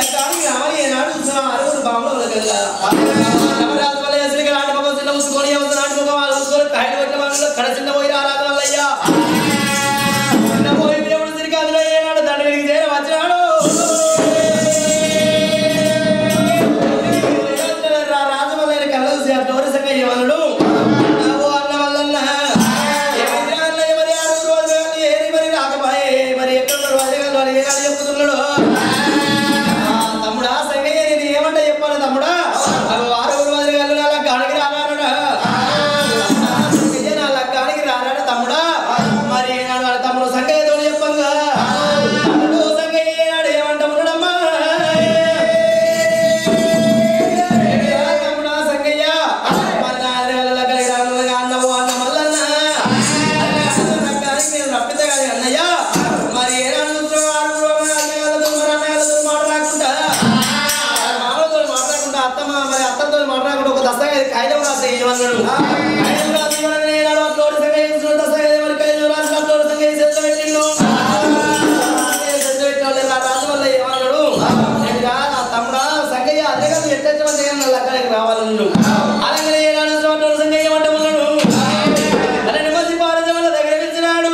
ఏమన్నాడు ఐదు రాత్రి మనల్ని ఏనాడు అట్లోడు సంగ చేసిన దశగా మరి ఐదు రాత్రి అట్లోడు సంగ చేసి ఎంత పెట్టిండు ఎంత పెట్టినాడు నా రాజు వల్ల ఏమన్నాడు ఏంటిరా, నా తమ్ముడా సంగయ్య అదే కాదు ఎట్టెచ్చమని చేయను లగ్గానికి రావాలన్నాడు అలాగే ఏనాడు అట్లోడు సంగ ఏమంటే ఉన్నాడు పన్నెండు మంది పారజముల దగ్గర పిలిచినాడు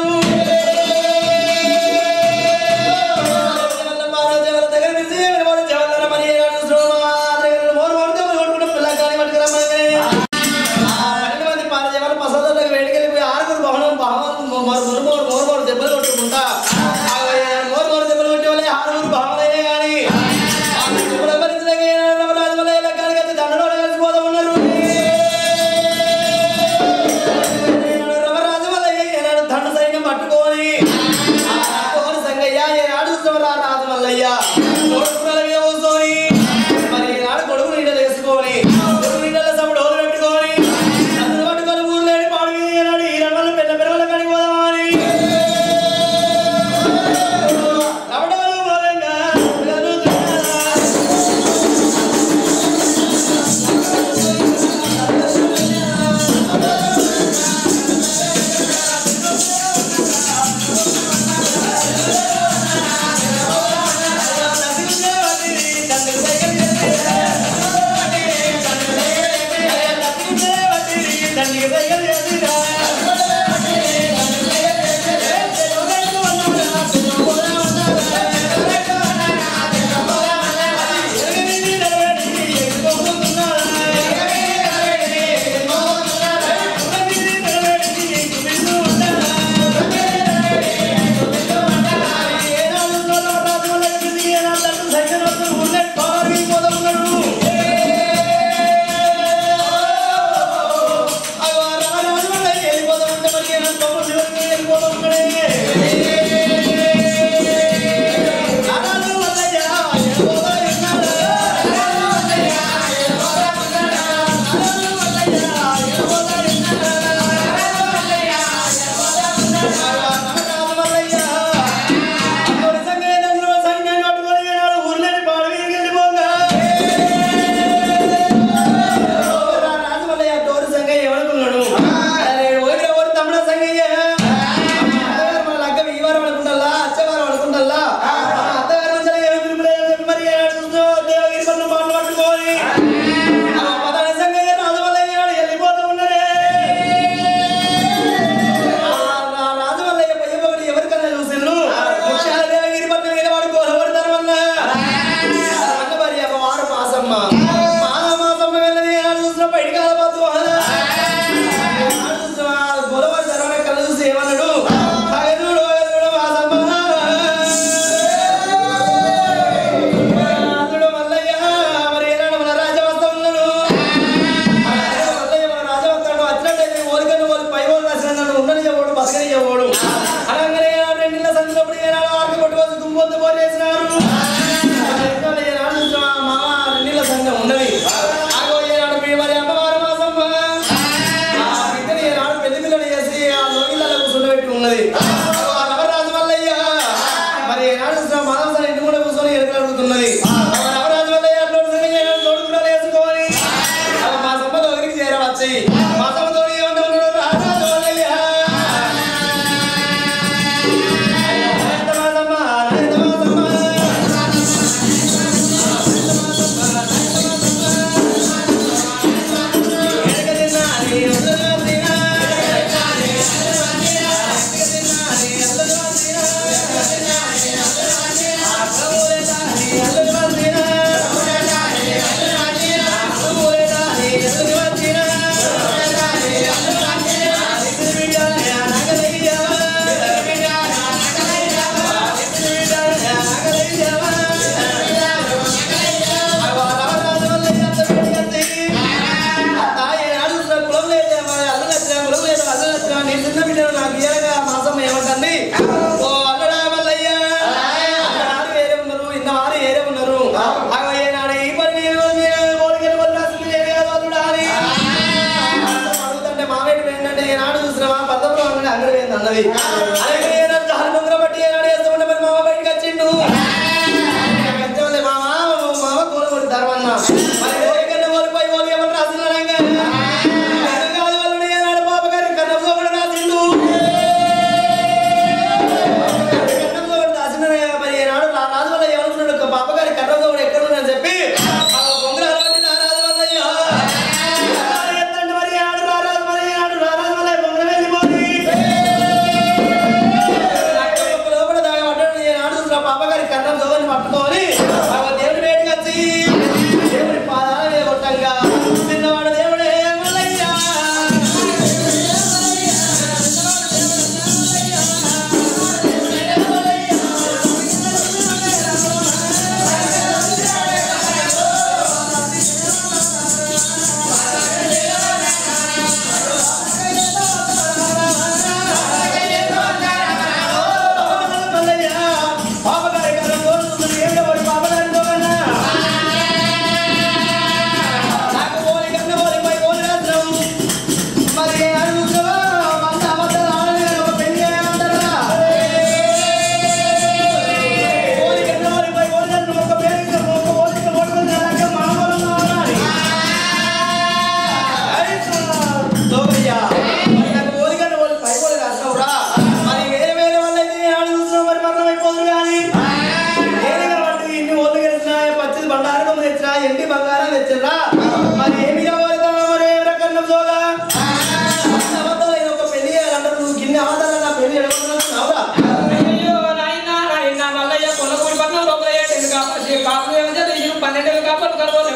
పారజముల దగ్గర పిలిచి ఎవరు జవల్లర మరి ఏనాడు శ్రోమా దగ్గర మోరు మోరుతో కొట్టుకుంటూ పిల్లకాని పట్టుకురా మనకి పన్నెండు మంది పారజముల పసదలకు వేడికెళ్ళిపోయి ఆరుగురు భవనం భవనం మోరు మోరు మోరు మోరు మోరు దెబ్బలు కొట్టుకుంటా ఆ మోరు మోరు దెబ్బలు కొట్టే వాళ్ళే ఆరుగురు భవనలే కానీ దెబ్బలు భరించలేక ఏనాడు రాజు వల్ల లగ్గానికి వచ్చి దండలో కలిసిపోతూ ఉన్నారు రమరాజు వల్ల ఏనాడు దండ సైన్యం పట్టుకొని ఆ పట్టుకొని సంగయ్య ఏనాడు శివరా రాజు వల్లయ్య కొడుకుల మీద కూర్చొని మరి ఏనాడు కొడుకు నీడలు వేసుకొని కొడుకు నీడల సప్పుడు ఓలు పెట్టుకొని అందరూ పట్టుకొని ఊర్లేని పాడు మీద ఏనాడు ఈ రంగంలో పెద్ద పెరవల కాడికి పోదామని రమణాలు మూలంగా జరుగుతున్నారు. రాజమల్లయ్య పయ్యబడి ఎవరికన్నా చూసిండ్రు ముఖ్యాల దేవగిరి పట్నం నిలబడి కోరబడతారు అన్న అన్న మరి ఒక వారం మాసమ్మ మాస మాసమ్మ వెళ్ళని ఆడ చూసిన బయటికి కాలపోతూ గొడవడి తర్వాత కళ్ళ చూసి ఏమన్నాడు అగనుడు అగనుడు మాసమ్మ అందులో మల్లయ్య మరి ఏనాడు మన రాజవస్త ఉన్నాడు మల్లయ్య మన రాజవస్తాడు వచ్చినట్టయితే ఓలికన్ను ఓలి పై ఓలు రాసినాడు ఉండని ఎవడు బతకని ఎవడు అనగానే ఆ రెండిళ్ళ సందులప్పుడు ఏనాడు ఆర్కి కొట్టుకోసి దుమ్మొద్దు పోలేసినారు ఏనాడు ఏనాడు చూసిన మా మామ రెండిళ్ళ సంఘం ఉన్నది ఆగో ఏనాడు మీ మరి అమ్మవారు మాసమ్మ ఆ బిడ్డని ఏనాడు పెళ్లి పిల్లని చేసి ఆ లోగిళ్ళలో కూర్చుండబెట్టి ఉన్నది ఆగో ఆ నవరాజు మల్లయ్య మరి ఏనాడు చూసిన మానవ సార్ ఇంటి కూడా కూర్చొని ఎదురు అడుగుతున్నది ఆ నవరాజు మల్లయ్య అట్లా ఏనాడు తోడు కూడా వేసుకొని ఆ మా సమ్మ దగ్గరికి చేరవచ్చి మా సమ్మతో ఏమంటారు రాజాజు మల్లయ్య రాజా మాసమ్మ, రాజా మాసమ్మ. అన్నది అలాగే ఏనాడు జహల్ ముందర బట్టి ఏనాడు వేస్తూ ఉంటే మరి మామ బయటకు వచ్చిండు పెద్దోళ్ళే మామ మామ కూల కొడతారు అన్న మరి ఓరికన్నా ఓరిపోయి ఓరి ఏమని రాస్తున్నారంగా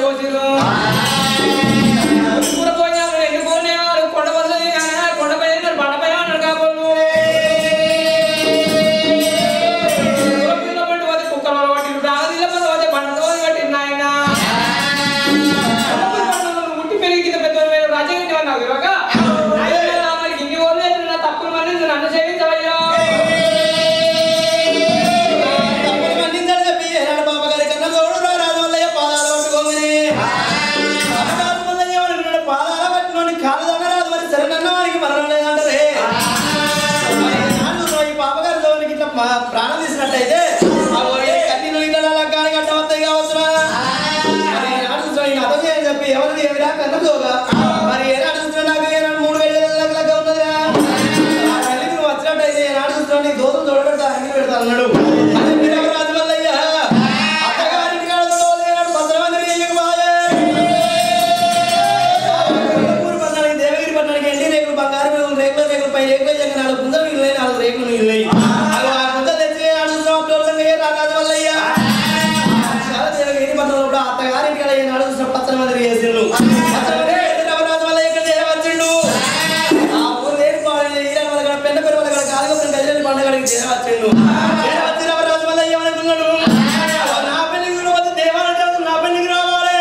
పోసిరు కూర పోయినారు ఎండు పోయినారు కొండ వస్తుంది కొండపై బండపై అన్నాడు కాబోలు పిల్ల పండు పోతే కుక్కల వల్ల పట్టిరు రాగదిల్ల పండు పోతే బండతో కట్టిరు నాయన ముట్టి పెరిగి కింద పెద్ద రాజ్యాంగం అన్నావు ఇవ్వక ఇన్ని వదిలేదు నా తప్పులు మళ్ళీ నన్ను చేయించవయ్యా తప్పులు మన్నించని చెప్పి ఏనాడు బామ్మగారి కన్నా తోడు రా రాజు వల్లయ్య పాదాలు పట్టుకోమని. రాజు వల్లయ్య ఏమనుకున్నాడు? పాదాలు పట్టుకొని కాళ్ళు దండరాదు మరి శరణన్న వారికి మరణం లేదంటారే. మరి ఈనాడు ఈ పాపగారి జోలికి ఇట్లా మా- ప్రాణం తీసినట్టయితే ఆ ఒరే కన్నీళ్ళు ఇళ్ళ లగ్గాలు గడ్డ వస్తాయి కావచ్చునా? మరి ఈనాడు చూసిన ఈయన అర్థం చేయని చెప్పి ఎవరిది ఏమిరా కన్న జోగా? మరి ఏనాడు చూసినా నాకు ఏనాడు మూడు వేల లగ్గ లగ్గ ఉన్నదిరా? ఆ తల్లికి నువ్వు వచ్చినట్టయితే ఏనాడు చూసినా నీ దోతులు తోడబెడతా అంగి పెడతా అన్నాడు అదే మీరు రాజు వల్లయ్య అత్తగారింటి కాడ చూడవాలి ఏనాడు భద్రమంది చెయ్యకపోయే ఊరు పట్టణానికి దేవగిరి పట్టణానికి ఎన్ని రేకులు బంగారు రేకులు రేకుల రేకులు పై రేకులు వేయక నాలుగు కుందలు మిగిలినాయి నాలుగు రేకులు మిగిలినాయి అగో ఆ కుందలు తెచ్చి అడుగుతున్నాం తోడుతంగా ఏ రాజు వల్లయ్య చాలా దేవగిరి పట్టణంలో కూడా అత్తగారింటి కాడ ఏనాడు చూసిన పచ్చని మందిరి చేసిండు పచ్చని మందిరి చేస్తే రాజు వల్లయ్య ఇక్కడ చేరవచ్చిండు ఆ ఊరు లేని పాడు ఈరాని వాళ్ళ కాడ పెద్ద పెద్ద వాళ్ళ కాడ కాలుగొప్పని గజలని పండగడికి చేరవచ్చిండు చేరవచ్చిన రాజు వల్ల ఏమనుకున్నాడు నా పెళ్లికి కూడా వద్దు దేవాలయం చదువు నా పెళ్లికి రావాలి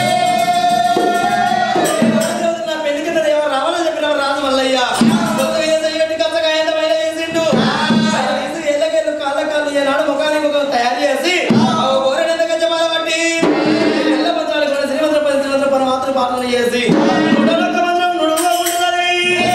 నా పెళ్లికి దేవాలయం రావాలని చెప్పిన రాజు మల్లయ్య కొత్త ఏదో చెయ్యండి కచ్చగా ఎంత బయట వేసిండు బయట వేసి ఏళ్ళకేళ్ళు కాళ్ళ కాళ్ళు ఏనాడు ముఖానికి ముఖం తయారు చేసి ఆ గోరెడు ఎంత గచ్చమాల పట్టి ఎల్ల మంత్రాలు కూడా శ్రీమంత్ర పది శ్రీమంత్ర పరమాత్మ పాలన చేసి నుడలొక్క మంత్రం నుడుగా ఉంటున్నది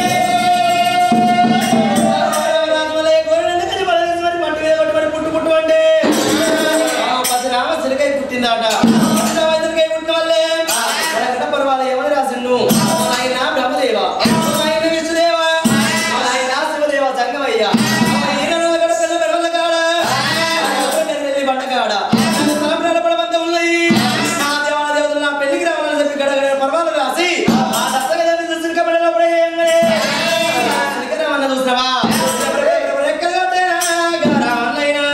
రాజమలయ్య గోరెడు ఎంత గచ్చమాల వేసి మరి పట్టు మీద కొట్టి మరి పుట్టు పుట్టు అంటే ఆ పది రామ సిరికాయ పుట్టిందట రామ సిరికాయ పుట్టిన వాళ్ళే ఎక్కడ పర్వాలేదు ఏమని రాసిండు ఆయన బ్రహ్మదేవ ఆయన విష్ణుదేవ ఆయన శివదేవ జంగమయ్య ఈయన కూడా పిల్ల పెరవల కాడ వెళ్ళి బండ కాడ తలంబ్రాల పడబంత ఉన్నాయి నా దేవాల దేవతలు నా పెళ్లికి రావాలని చెప్పి గడగడ పర్వాలు రాసి ఆ దశగజాన్ని సిరికబడినప్పుడే ఏంగనే సిరికరామన్న చూసినావా రెక్కలు కట్టేనా రామన్నయ్య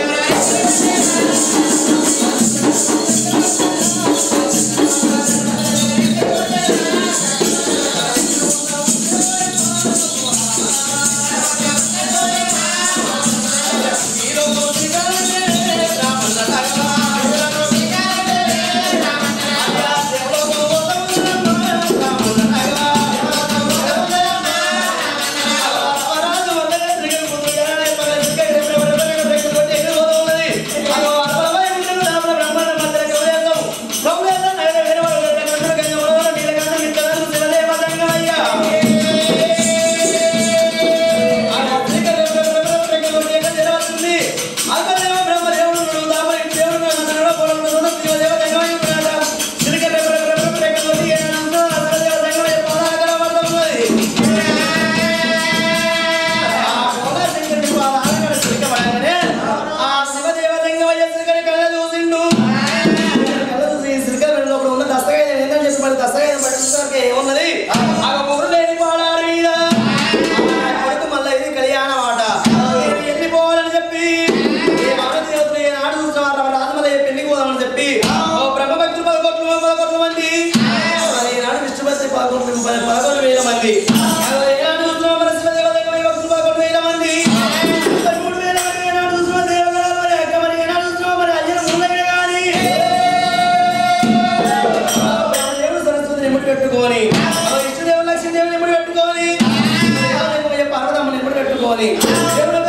ఏమున్నది ఆ ఊరు లేని పాడారు మీద కొడుకు మళ్ళీ ఇది కళ్యాణం ఆట నేను వెళ్ళిపోవాలని చెప్పి ఏ మానవ దేవతలు ఏ నాడు చూసిన రాజమలయ్య పెళ్లికి పోదామని చెప్పి ఓ బ్రహ్మ భక్తులు పదకొట్లు పదకొట్ల మంది మరి ఈనాడు విష్ణుభక్తి పదకొట్లు పదకొండు వేల మంది ఏనాడు చూసిన మన శివదేవ భక్తులు పదకొండు వేల మంది మరి మూడు వేల మంది ఏనాడు చూసిన దేవగణాలు మరి అక్క మరి ఏనాడు చూసిన మరి అయ్యన ముందగిన కానీ దేవుడు సరస్వతిని ఎప్పుడు పెట్టుకొని ఇష్టదేవుడు లక్ష్మీదేవుని ఎప్పుడు పెట్టుకొని పార్వతమ్మని ఎప్పుడు పెట్టుకొని దేవుడు